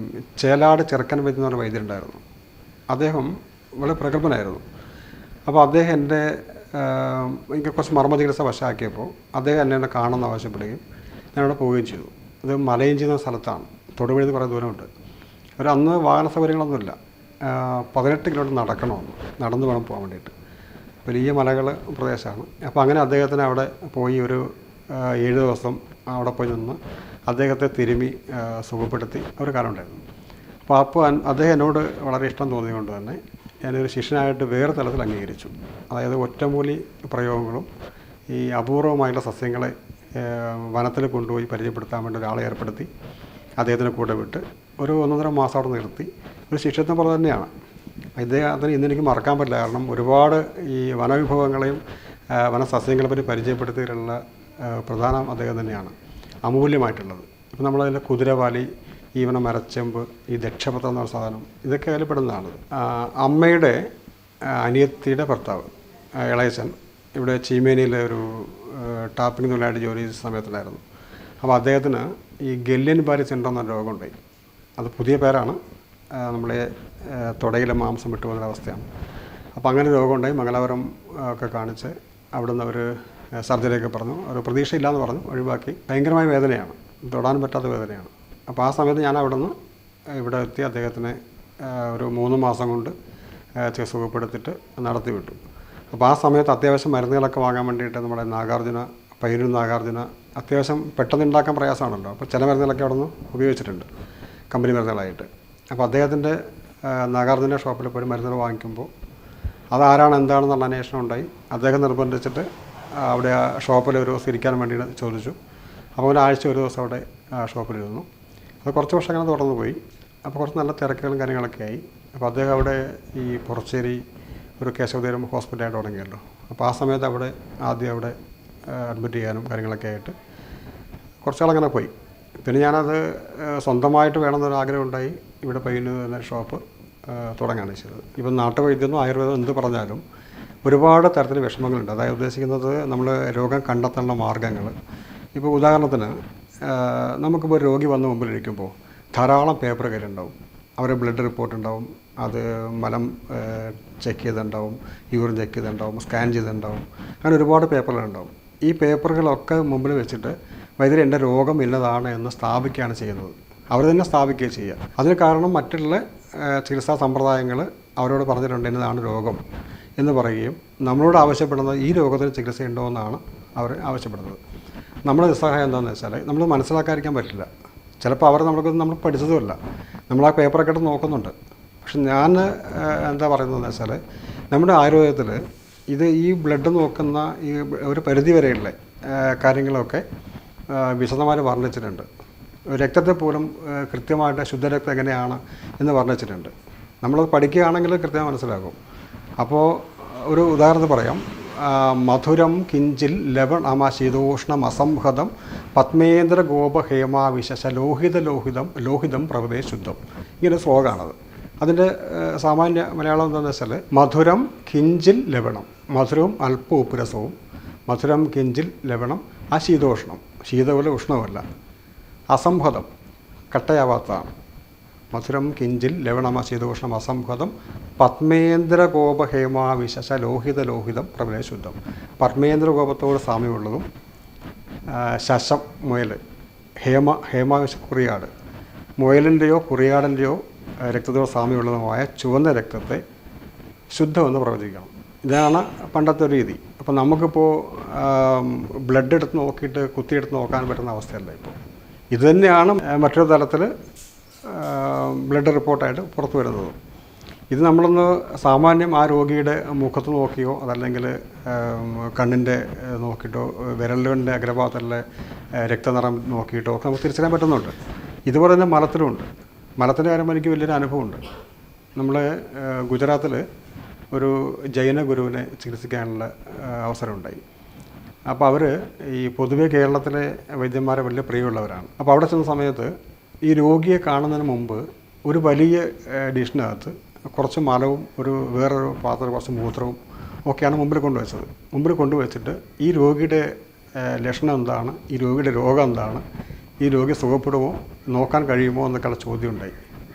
ചേലാട് ചെറുക്കൻ വൈദ്യ എന്ന് പറഞ്ഞ വൈദ്യുണ്ടായിരുന്നു അദ്ദേഹം വളരെ പ്രഗത്ഭനായിരുന്നു അപ്പോൾ അദ്ദേഹം എൻ്റെ ആഹ്, എനിക്ക് കുറച്ച് മർമ്മ ചികിത്സ വശമാക്കിയപ്പോൾ അദ്ദേഹം എന്നെ എന്നെ കാണണമെന്ന് ആവശ്യപ്പെടുകയും ഞാൻ അവിടെ പോവുകയും ചെയ്തു അത് മലയഞ്ചി എന്ന സ്ഥലത്താണ് തൊടുപുഴയിൽ നിന്ന് കുറേ ദൂരമുണ്ട് ഒരു അന്ന് വാഹന സൗകര്യങ്ങളൊന്നുമില്ല ആഹ്, പതിനെട്ട് കിലോമീറ്റർ നടക്കണമെന്ന് നടന്നു വേണം പോകാൻ വേണ്ടിയിട്ട് വലിയ മലകൾ പ്രദേശമാണ് അപ്പോൾ അങ്ങനെ അദ്ദേഹത്തിന് അവിടെ പോയി ഒരു ആ, ഏഴ് ദിവസം അവിടെ പോയി നിന്ന് അദ്ദേഹത്തെ തിരുമി ആ, സുഖപ്പെടുത്തി ഒരു കാലം ഉണ്ടായിരുന്നു അപ്പോൾ അപ്പോൾ അൻ- അദ്ദേഹം എന്നോട് വളരെ ഇഷ്ടം തോന്നിയതുകൊണ്ട് തന്നെ ഞാനൊരു ശിഷ്യനായിട്ട് വേറെ തലത്തിൽ അംഗീകരിച്ചു അതായത് ഒറ്റമൂലി പ്രയോഗങ്ങളും ഈ അപൂർവമായിട്ടുള്ള സസ്യങ്ങളെ ആ, വനത്തിൽ കൊണ്ടുപോയി പരിചയപ്പെടുത്താൻ വേണ്ടി ഒരാളെ ഏർപ്പെടുത്തി അദ്ദേഹത്തിന് കൂടെ വിട്ട് ഒരു ഒന്നൊന്നര മാസം അവിടെ നിർത്തി ഒരു ശിഷ്യത്വം പോലെ തന്നെയാണ് ഇദ്ദേഹത്തിന് ഇന്ന് എനിക്ക് മറക്കാൻ പറ്റില്ല കാരണം ഒരുപാട് ഈ വനവിഭവങ്ങളെയും ആ, വനസസ്യങ്ങളെ പറ്റി പരിചയപ്പെടുത്തിയിട്ടുള്ള ആ, പ്രധാനം അദ്ദേഹം തന്നെയാണ് അമൂല്യമായിട്ടുള്ളത് ഇപ്പം നമ്മളതിൽ കുതിരവാലി ഈവന മരച്ചെമ്പ് ഈ ദക്ഷപത്രം എന്ന സാധനം ഇതൊക്കെ അതിൽ പെടുന്നതാണ് ആ, അമ്മയുടെ ആ, അനിയത്തിയുടെ ഭർത്താവ് ആ, ഇളയച്ചൻ ഇവിടെ ചീമേനിയിലെ ഒരു ആ, ടാപ്പിംഗ് തൊഴിലായിട്ട് ജോലി ചെയ്ത സമയത്തുണ്ടായിരുന്നു അപ്പോൾ അദ്ദേഹത്തിന് ഈ ഗെല്ലിയൻ ബാരി സിൻഡ്രോം എന്ന രോഗമുണ്ടായി അത് പുതിയ പേരാണ് ആ, നമ്മളെ ആ, തുടയിലെ മാംസം വിട്ടുപോകുന്ന അവസ്ഥയാണ് അപ്പോൾ അങ്ങനെ രോഗമുണ്ടായി മംഗലാപുരം ആ, ഒക്കെ കാണിച്ച് അവിടുന്ന് അവർ സർജറിയൊക്കെ പറഞ്ഞു ഒരു പ്രതീക്ഷയില്ലാന്ന് പറഞ്ഞു ഒഴിവാക്കി ഭയങ്കരമായ വേദനയാണ് തൊടാൻ പറ്റാത്ത വേദനയാണ് അപ്പോൾ ആ സമയത്ത് ഞാൻ അവിടുന്ന് ഇവിടെ എത്തി അദ്ദേഹത്തിനെ ആ, ഒരു മൂന്ന് മാസം കൊണ്ട് ആ, ചെ- സുഖപ്പെടുത്തിയിട്ട് നടത്തി വിട്ടു അപ്പോൾ ആ സമയത്ത് അത്യാവശ്യം മരുന്നുകളൊക്കെ വാങ്ങാൻ വേണ്ടിയിട്ട് നമ്മുടെ നാഗാർജുന പയ്യന്നൂർ നാഗാർജുന അത്യാവശ്യം പെട്ടെന്ന് ഉണ്ടാക്കാൻ പ്രയാസമാണല്ലോ അപ്പോൾ ചില മരുന്നുകളൊക്കെ അവിടെ നിന്ന് ഉപയോഗിച്ചിട്ടുണ്ട് കമ്പനി മരുന്നുകളായിട്ട് അപ്പോൾ അദ്ദേഹത്തിൻ്റെ നാഗാർജുന ഷോപ്പിൽ പോയി മരുന്നുകൾ വാങ്ങിക്കുമ്പോൾ അതാരാണ് എന്താണെന്നുള്ള അന്വേഷണം ഉണ്ടായി അദ്ദേഹം നിർബന്ധിച്ചിട്ട് ആ, അവിടെ ആ ഷോപ്പിൽ ഒരു ദിവസം ഇരിക്കാൻ വേണ്ടി ചോദിച്ചു അപ്പോൾ ഒരാഴ്ച ഒരു ദിവസം അവിടെ ആ ഷോപ്പിലിരുന്നു അത് കുറച്ച് വർഷം അങ്ങനെ തുടർന്ന് പോയി അപ്പോൾ കുറച്ച് നല്ല തിരക്കുകളും കാര്യങ്ങളൊക്കെ ആയി അപ്പോൾ അദ്ദേഹം അവിടെ ഈ പുറച്ചേരി ഒരു കേശവതീരം ഹോസ്പിറ്റലായിട്ട് തുടങ്ങിയല്ലോ അപ്പോൾ ആ സമയത്ത് അവിടെ ആദ്യം അവിടെ അഡ്മിറ്റ് ചെയ്യാനും കാര്യങ്ങളൊക്കെ ആയിട്ട് കുറച്ചാളങ്ങനെ പോയി പിന്നെ ഞാനത് ഏഹ്, സ്വന്തമായിട്ട് വേണമെന്നൊരു ആഗ്രഹം ഉണ്ടായി ഇവിടെ പയ്യന്നൂർ എന്ന ഷോപ്പ് ഏഹ്, തുടങ്ങുകയാണ് ചെയ്തത് ഇപ്പം നാട്ടുവൈദ്യമോ ആയുർവേദം എന്ത് പറഞ്ഞാലും ഒരുപാട് തരത്തിൽ വിഷമങ്ങളുണ്ട് അതായത് ഉദ്ദേശിക്കുന്നത് നമ്മൾ രോഗം കണ്ടെത്താനുള്ള മാർഗ്ഗങ്ങൾ ഇപ്പോൾ ഉദാഹരണത്തിന് ഏഹ്, നമുക്കിപ്പോൾ ഒരു രോഗി വന്ന് മുമ്പിലിരിക്കുമ്പോൾ ധാരാളം പേപ്പർ കയ്യിലുണ്ടാവും അവരുടെ ബ്ലഡ് റിപ്പോർട്ട് ഉണ്ടാവും അത് മലം ചെക്ക് ചെയ്തിട്ടുണ്ടാവും യൂറിൻ ചെക്ക് ചെയ്തിട്ടുണ്ടാവും സ്കാൻ ചെയ്തിട്ടുണ്ടാവും അങ്ങനെ ഒരുപാട് പേപ്പറുകളുണ്ടാവും ഈ പേപ്പറുകളൊക്കെ മുമ്പിൽ വെച്ചിട്ട് വൈദ്യുതി എൻ്റെ രോഗം ഇന്നതാണ് എന്ന് സ്ഥാപിക്കുകയാണ് ചെയ്യുന്നത് അവർ തന്നെ സ്ഥാപിക്കുകയും ചെയ്യുക അതിന് കാരണം മറ്റുള്ള ഏഹ്, ചികിത്സാ സമ്പ്രദായങ്ങൾ അവരോട് പറഞ്ഞിട്ടുണ്ട് എന്നതാണ് രോഗം എന്ന് പറയുകയും നമ്മളോട് ആവശ്യപ്പെടുന്നത് ഈ രോഗത്തിന് ചികിത്സയുണ്ടോ എന്നാണ് അവർ ആവശ്യപ്പെടുന്നത് നമ്മുടെ നിസ്സഹായം എന്താണെന്ന് വെച്ചാൽ നമ്മൾ മനസ്സിലാക്കാതിരിക്കാൻ പറ്റില്ല ചിലപ്പോൾ അവർ നമുക്ക് നമ്മൾ പഠിച്ചതുമല്ല നമ്മൾ ആ പേപ്പറൊക്കെ എടുത്ത് നോക്കുന്നുണ്ട് പക്ഷെ ഞാൻ ഏഹ്, എന്താ പറയുന്നതെന്ന് വെച്ചാൽ നമ്മുടെ ആയുർവേദത്തിൽ ഇത് ഈ ബ്ലഡ് നോക്കുന്ന ഈ ഒരു പരിധി വരെയുള്ള ആ, കാര്യങ്ങളൊക്കെ ആ, വിശദമായിട്ട് വർണ്ണിച്ചിട്ടുണ്ട് രക്തത്തെ പോലും ആ, കൃത്യമായിട്ട് ശുദ്ധരക്തം എങ്ങനെയാണ് എന്ന് വർണ്ണിച്ചിട്ടുണ്ട് നമ്മളത് പഠിക്കുകയാണെങ്കിൽ കൃത്യം മനസ്സിലാകും അപ്പോൾ ഒരു ഉദാഹരണത്തിന് പറയാം ആ, മധുരം കിഞ്ചിൽ ലവൺ അമ ശീതോഷ്ണം അസംഹതം പത്മേന്ദ്ര ഗോപ ഹേമാവിശശ ലോഹിത ലോഹിതം ലോഹിതം പ്രഭവേ ശുദ്ധം ഇങ്ങനെ ശ്ലോകമാണത് അതിൻ്റെ ഏഹ്, സാമാന്യ മലയാളം എന്താണെന്ന് വെച്ചാൽ മധുരം കിഞ്ചിൽ ലവണം മധുരവും അല്പ ഉപ്പുരസവും മധുരം കിഞ്ചിൽ ലവണം അശീതോഷ്ണം ശീതവുമല്ല ഉഷ്ണവുമല്ല അസംഹതം കട്ടയാവാത്തതാണ് മധുരം കിഞ്ചിൽ ലവണമ ശീതോഷ്ണം അസംഹതം പത്മേന്ദ്ര കോപ ഹേമാവിശശ ലോഹിത ലോഹിതം പ്രബലേ ശുദ്ധം പത്മേന്ദ്ര കോപത്തോട് സാമ്യമുള്ളതും ആ, ശശം മുയൽ ഹേമ ഹേമാവിശ കുറിയാട് മുയലിൻ്റെയോ കുറിയാടിൻ്റെയോ ആ, രക്തത്തോട് സാമ്യമുള്ളതുമായ ചുവന്ന രക്തത്തെ ശുദ്ധമെന്ന് പ്രവചിക്കണം ഇതാണ് പണ്ടത്തെ ഒരു രീതി അപ്പോൾ നമുക്കിപ്പോൾ ബ്ലഡ് എടുത്ത് നോക്കിയിട്ട് കുത്തിയെടുത്ത് നോക്കാൻ പറ്റുന്ന അവസ്ഥയല്ല ഇപ്പോൾ ഇത് തന്നെയാണ് ആ, മറ്റൊരു തലത്തിൽ ബ്ലഡ് റിപ്പോർട്ടായിട്ട് പുറത്തു വരുന്നത് ഇത് നമ്മളൊന്ന് സാമാന്യം ആ രോഗിയുടെ മുഖത്ത് നോക്കിയോ അതല്ലെങ്കിൽ കണ്ണിൻ്റെ നോക്കിയിട്ടോ വിരലുകളുടെ അഗ്രഭാഗത്തിലെ ഏഹ്, രക്തനിറം നോക്കിയിട്ടോ ഒക്കെ നമുക്ക് തിരിച്ചറിയാൻ പറ്റുന്നുണ്ട് ഇതുപോലെ തന്നെ മലത്തിലുമുണ്ട് മലത്തിൻ്റെ കാര്യം എനിക്ക് വലിയൊരു അനുഭവമുണ്ട് നമ്മൾ ഗുജറാത്തിൽ ഒരു ജൈന ഗുരുവിനെ ചികിത്സിക്കാനുള്ള ഏഹ്, അവസരമുണ്ടായി അപ്പോൾ അവർ ഈ പൊതുവെ കേരളത്തിലെ വൈദ്യന്മാരെ വലിയ പ്രിയമുള്ളവരാണ് അപ്പോൾ അവിടെ ചെന്ന സമയത്ത് ഈ രോഗിയെ കാണുന്നതിന് മുമ്പ് ഒരു വലിയ ഏഹ്, ഡിഷിനകത്ത് കുറച്ച് മലവും ഒരു വേറൊരു പാത്രം കുറച്ച് മൂത്രവും ഒക്കെയാണ് മുമ്പിൽ കൊണ്ടുവച്ചത് മുമ്പിൽ കൊണ്ടുവച്ചിട്ട് ഈ രോഗിയുടെ ഏഹ്, ലക്ഷണം എന്താണ് ഈ രോഗിയുടെ രോഗം എന്താണ് ഈ രോഗി സുഖപ്പെടുമോ നോക്കാൻ കഴിയുമോ എന്നൊക്കെയുള്ള ചോദ്യം ഉണ്ടായി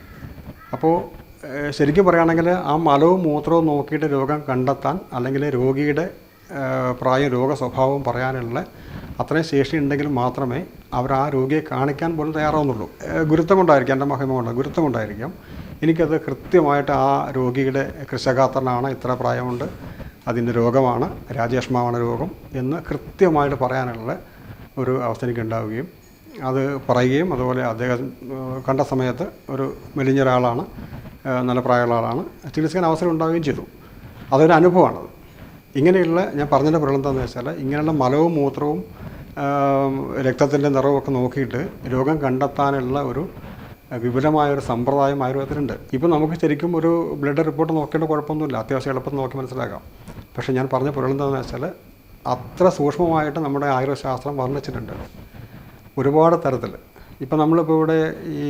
അപ്പോൾ ഏഹ്, ശരിക്കും പറയുകയാണെങ്കിൽ ആ മലവും മൂത്രവും നോക്കിയിട്ട് രോഗം കണ്ടെത്താൻ അല്ലെങ്കിൽ രോഗിയുടെ ഏഹ്, പ്രായം രോഗ സ്വഭാവവും പറയാനുള്ള അത്രയും ശേഷി ഉണ്ടെങ്കിൽ മാത്രമേ അവർ ആ രോഗിയെ കാണിക്കാൻ പോലും തയ്യാറാവുന്നുള്ളൂ ഏഹ്, ഗുരുത്വം കൊണ്ടായിരിക്കാം എൻ്റെ മഹിമ കൊണ്ട് ഗുരുത്വം കൊണ്ടായിരിക്കാം എനിക്കത് കൃത്യമായിട്ട് ആ രോഗിയുടെ കൃഷകാത്രനാണ് ഇത്ര പ്രായമുണ്ട് അതിൻ്റെ രോഗമാണ് രാജേഷ്മാവാണ് രോഗം എന്ന് കൃത്യമായിട്ട് പറയാനുള്ള ഒരു അവസ്ഥ എനിക്ക് ഉണ്ടാവുകയും അത് പറയുകയും അതുപോലെ അദ്ദേഹം ഏഹ്, കണ്ട സമയത്ത് ഒരു മെലിഞ്ഞ ഒരാളാണ് ഏഹ്, നല്ല പ്രായമുള്ള ആളാണ് ചികിത്സിക്കാൻ അവസരം ഉണ്ടാവുകയും ചെയ്തു അതൊരു അനുഭവമാണത് ഇങ്ങനെയുള്ള ഞാൻ പറഞ്ഞതിൻ്റെ പൊരുൾ എന്താണെന്ന് വെച്ചാൽ ഇങ്ങനെയുള്ള മലവും മൂത്രവും രക്തത്തിൻ്റെ നിറവും ഒക്കെ നോക്കിയിട്ട് രോഗം കണ്ടെത്താനുള്ള ഒരു ഏഹ്, വിപുലമായ ഒരു സമ്പ്രദായം ആയുർവേദത്തിലുണ്ട് ഇപ്പം നമുക്ക് ശരിക്കും ഒരു ബ്ലഡ് റിപ്പോർട്ട് നോക്കേണ്ട കുഴപ്പമൊന്നുമില്ല അത്യാവശ്യം എളുപ്പം നോക്കി മനസ്സിലാക്കാം പക്ഷേ ഞാൻ പറഞ്ഞ പൊരുൾ എന്താണെന്ന് വെച്ചാൽ അത്ര സൂക്ഷ്മമായിട്ട് നമ്മുടെ ആയുർവേദശാസ്ത്രം വർണ്ണിച്ചിട്ടുണ്ട് ഒരുപാട് തരത്തിൽ ഇപ്പം നമ്മളിപ്പോൾ ഇവിടെ ഈ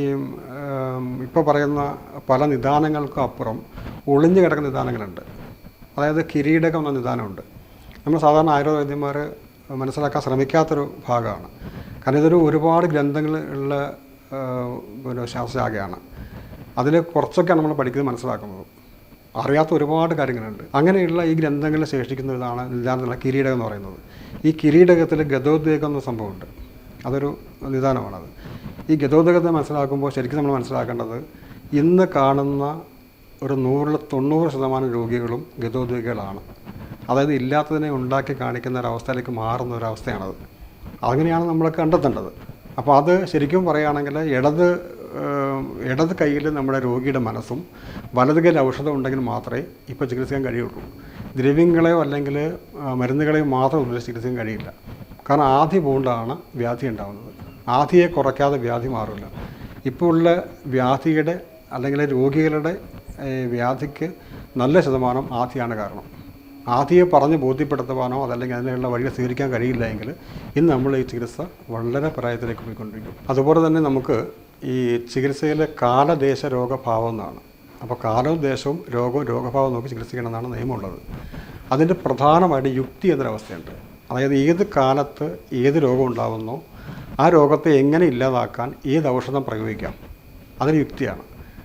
ഇപ്പോൾ പറയുന്ന പല നിദാനങ്ങൾക്കും അപ്പുറം ഒളിഞ്ഞു കിടക്കുന്ന നിദാനങ്ങളുണ്ട് അതായത് കിരീടകം എന്ന നിദാനമുണ്ട് നമ്മൾ സാധാരണ ആയുർവേദ വൈദ്യന്മാർ മനസ്സിലാക്കാൻ ശ്രമിക്കാത്തൊരു ഭാഗമാണ് കാരണം ഇതൊരു ഒരുപാട് ഗ്രന്ഥങ്ങൾ ഉള്ള ആ, പിന്നെ ശാസ്ത്രശാഖയാണ് അതിൽ കുറച്ചൊക്കെയാണ് നമ്മൾ പഠിക്കുന്നത് മനസ്സിലാക്കുന്നത് അറിയാത്ത ഒരുപാട് കാര്യങ്ങളുണ്ട് അങ്ങനെയുള്ള ഈ ഗ്രന്ഥങ്ങളിൽ ശേഷിക്കുന്ന ഇതാണ് നിദാനത്തിലുള്ള കിരീടകം എന്ന് പറയുന്നത് ഈ കിരീടകത്തിൽ ഗതോദ്വേഗം എന്ന സംഭവമുണ്ട് അതൊരു നിദാനമാണത് ഈ ഗതോദ്വേഗത്തെ മനസ്സിലാക്കുമ്പോൾ ശരിക്കും നമ്മൾ മനസ്സിലാക്കേണ്ടത് ഇന്ന് കാണുന്ന ഒരു നൂറിൽ തൊണ്ണൂറ് ശതമാനം രോഗികളും ഗതോദ്വേഗികളാണ് അതായത് ഇല്ലാത്തതിനെ ഉണ്ടാക്കി കാണിക്കുന്ന ഒരവസ്ഥയിലേക്ക് മാറുന്ന ഒരവസ്ഥയാണത് അങ്ങനെയാണ് നമ്മൾ കണ്ടെത്തേണ്ടത് അപ്പോൾ അത് ശരിക്കും പറയുകയാണെങ്കിൽ ഇടത് ഏഹ്, ഇടത് കയ്യിൽ നമ്മുടെ രോഗിയുടെ മനസ്സും വലത് കയ്യിൽ ഔഷധം ഉണ്ടെങ്കിൽ മാത്രമേ ഇപ്പോൾ ചികിത്സിക്കാൻ കഴിയുള്ളൂ ദ്രവ്യങ്ങളെയോ അല്ലെങ്കിൽ ആ, മരുന്നുകളെയോ മാത്രം ഉപയോഗിച്ച് ചികിത്സിക്കാൻ കഴിയില്ല കാരണം ആധി പൂണ്ടാണ് വ്യാധി ഉണ്ടാകുന്നത് ആധിയെ കുറയ്ക്കാതെ വ്യാധി മാറില്ല ഇപ്പോൾ ഉള്ള വ്യാധിയുടെ അല്ലെങ്കിൽ രോഗികളുടെ ഏഹ്, വ്യാധിക്ക് നല്ല ശതമാനം ആധിയാണ് കാരണം ആദ്യമേ പറഞ്ഞ് ബോധ്യപ്പെടുത്തുവാനോ അതല്ലെങ്കിൽ അതിനുള്ള വഴിയെ സ്വീകരിക്കാൻ കഴിയില്ല എങ്കിൽ ഇന്ന് നമ്മൾ ഈ ചികിത്സ വളരെ പ്രായത്തിലേക്ക് പോയിക്കൊണ്ടിരിക്കും അതുപോലെ തന്നെ നമുക്ക് ഈ ചികിത്സയിലെ കാലദേശ രോഗഭാവം എന്നാണ് അപ്പോൾ കാലവും ദേശവും രോഗവും രോഗഭാവം നോക്കി ചികിത്സിക്കണമെന്നാണ് നിയമമുള്ളത് അതിൻ്റെ പ്രധാനമായിട്ട് യുക്തി എന്നൊരവസ്ഥയുണ്ട് അതായത് ഏത് കാലത്ത് ഏത് രോഗം ഉണ്ടാകുന്നോ ആ രോഗത്തെ എങ്ങനെ ഇല്ലാതാക്കാൻ ഏത് ഔഷധം പ്രയോഗിക്കാം അതൊരു യുക്തിയാണ്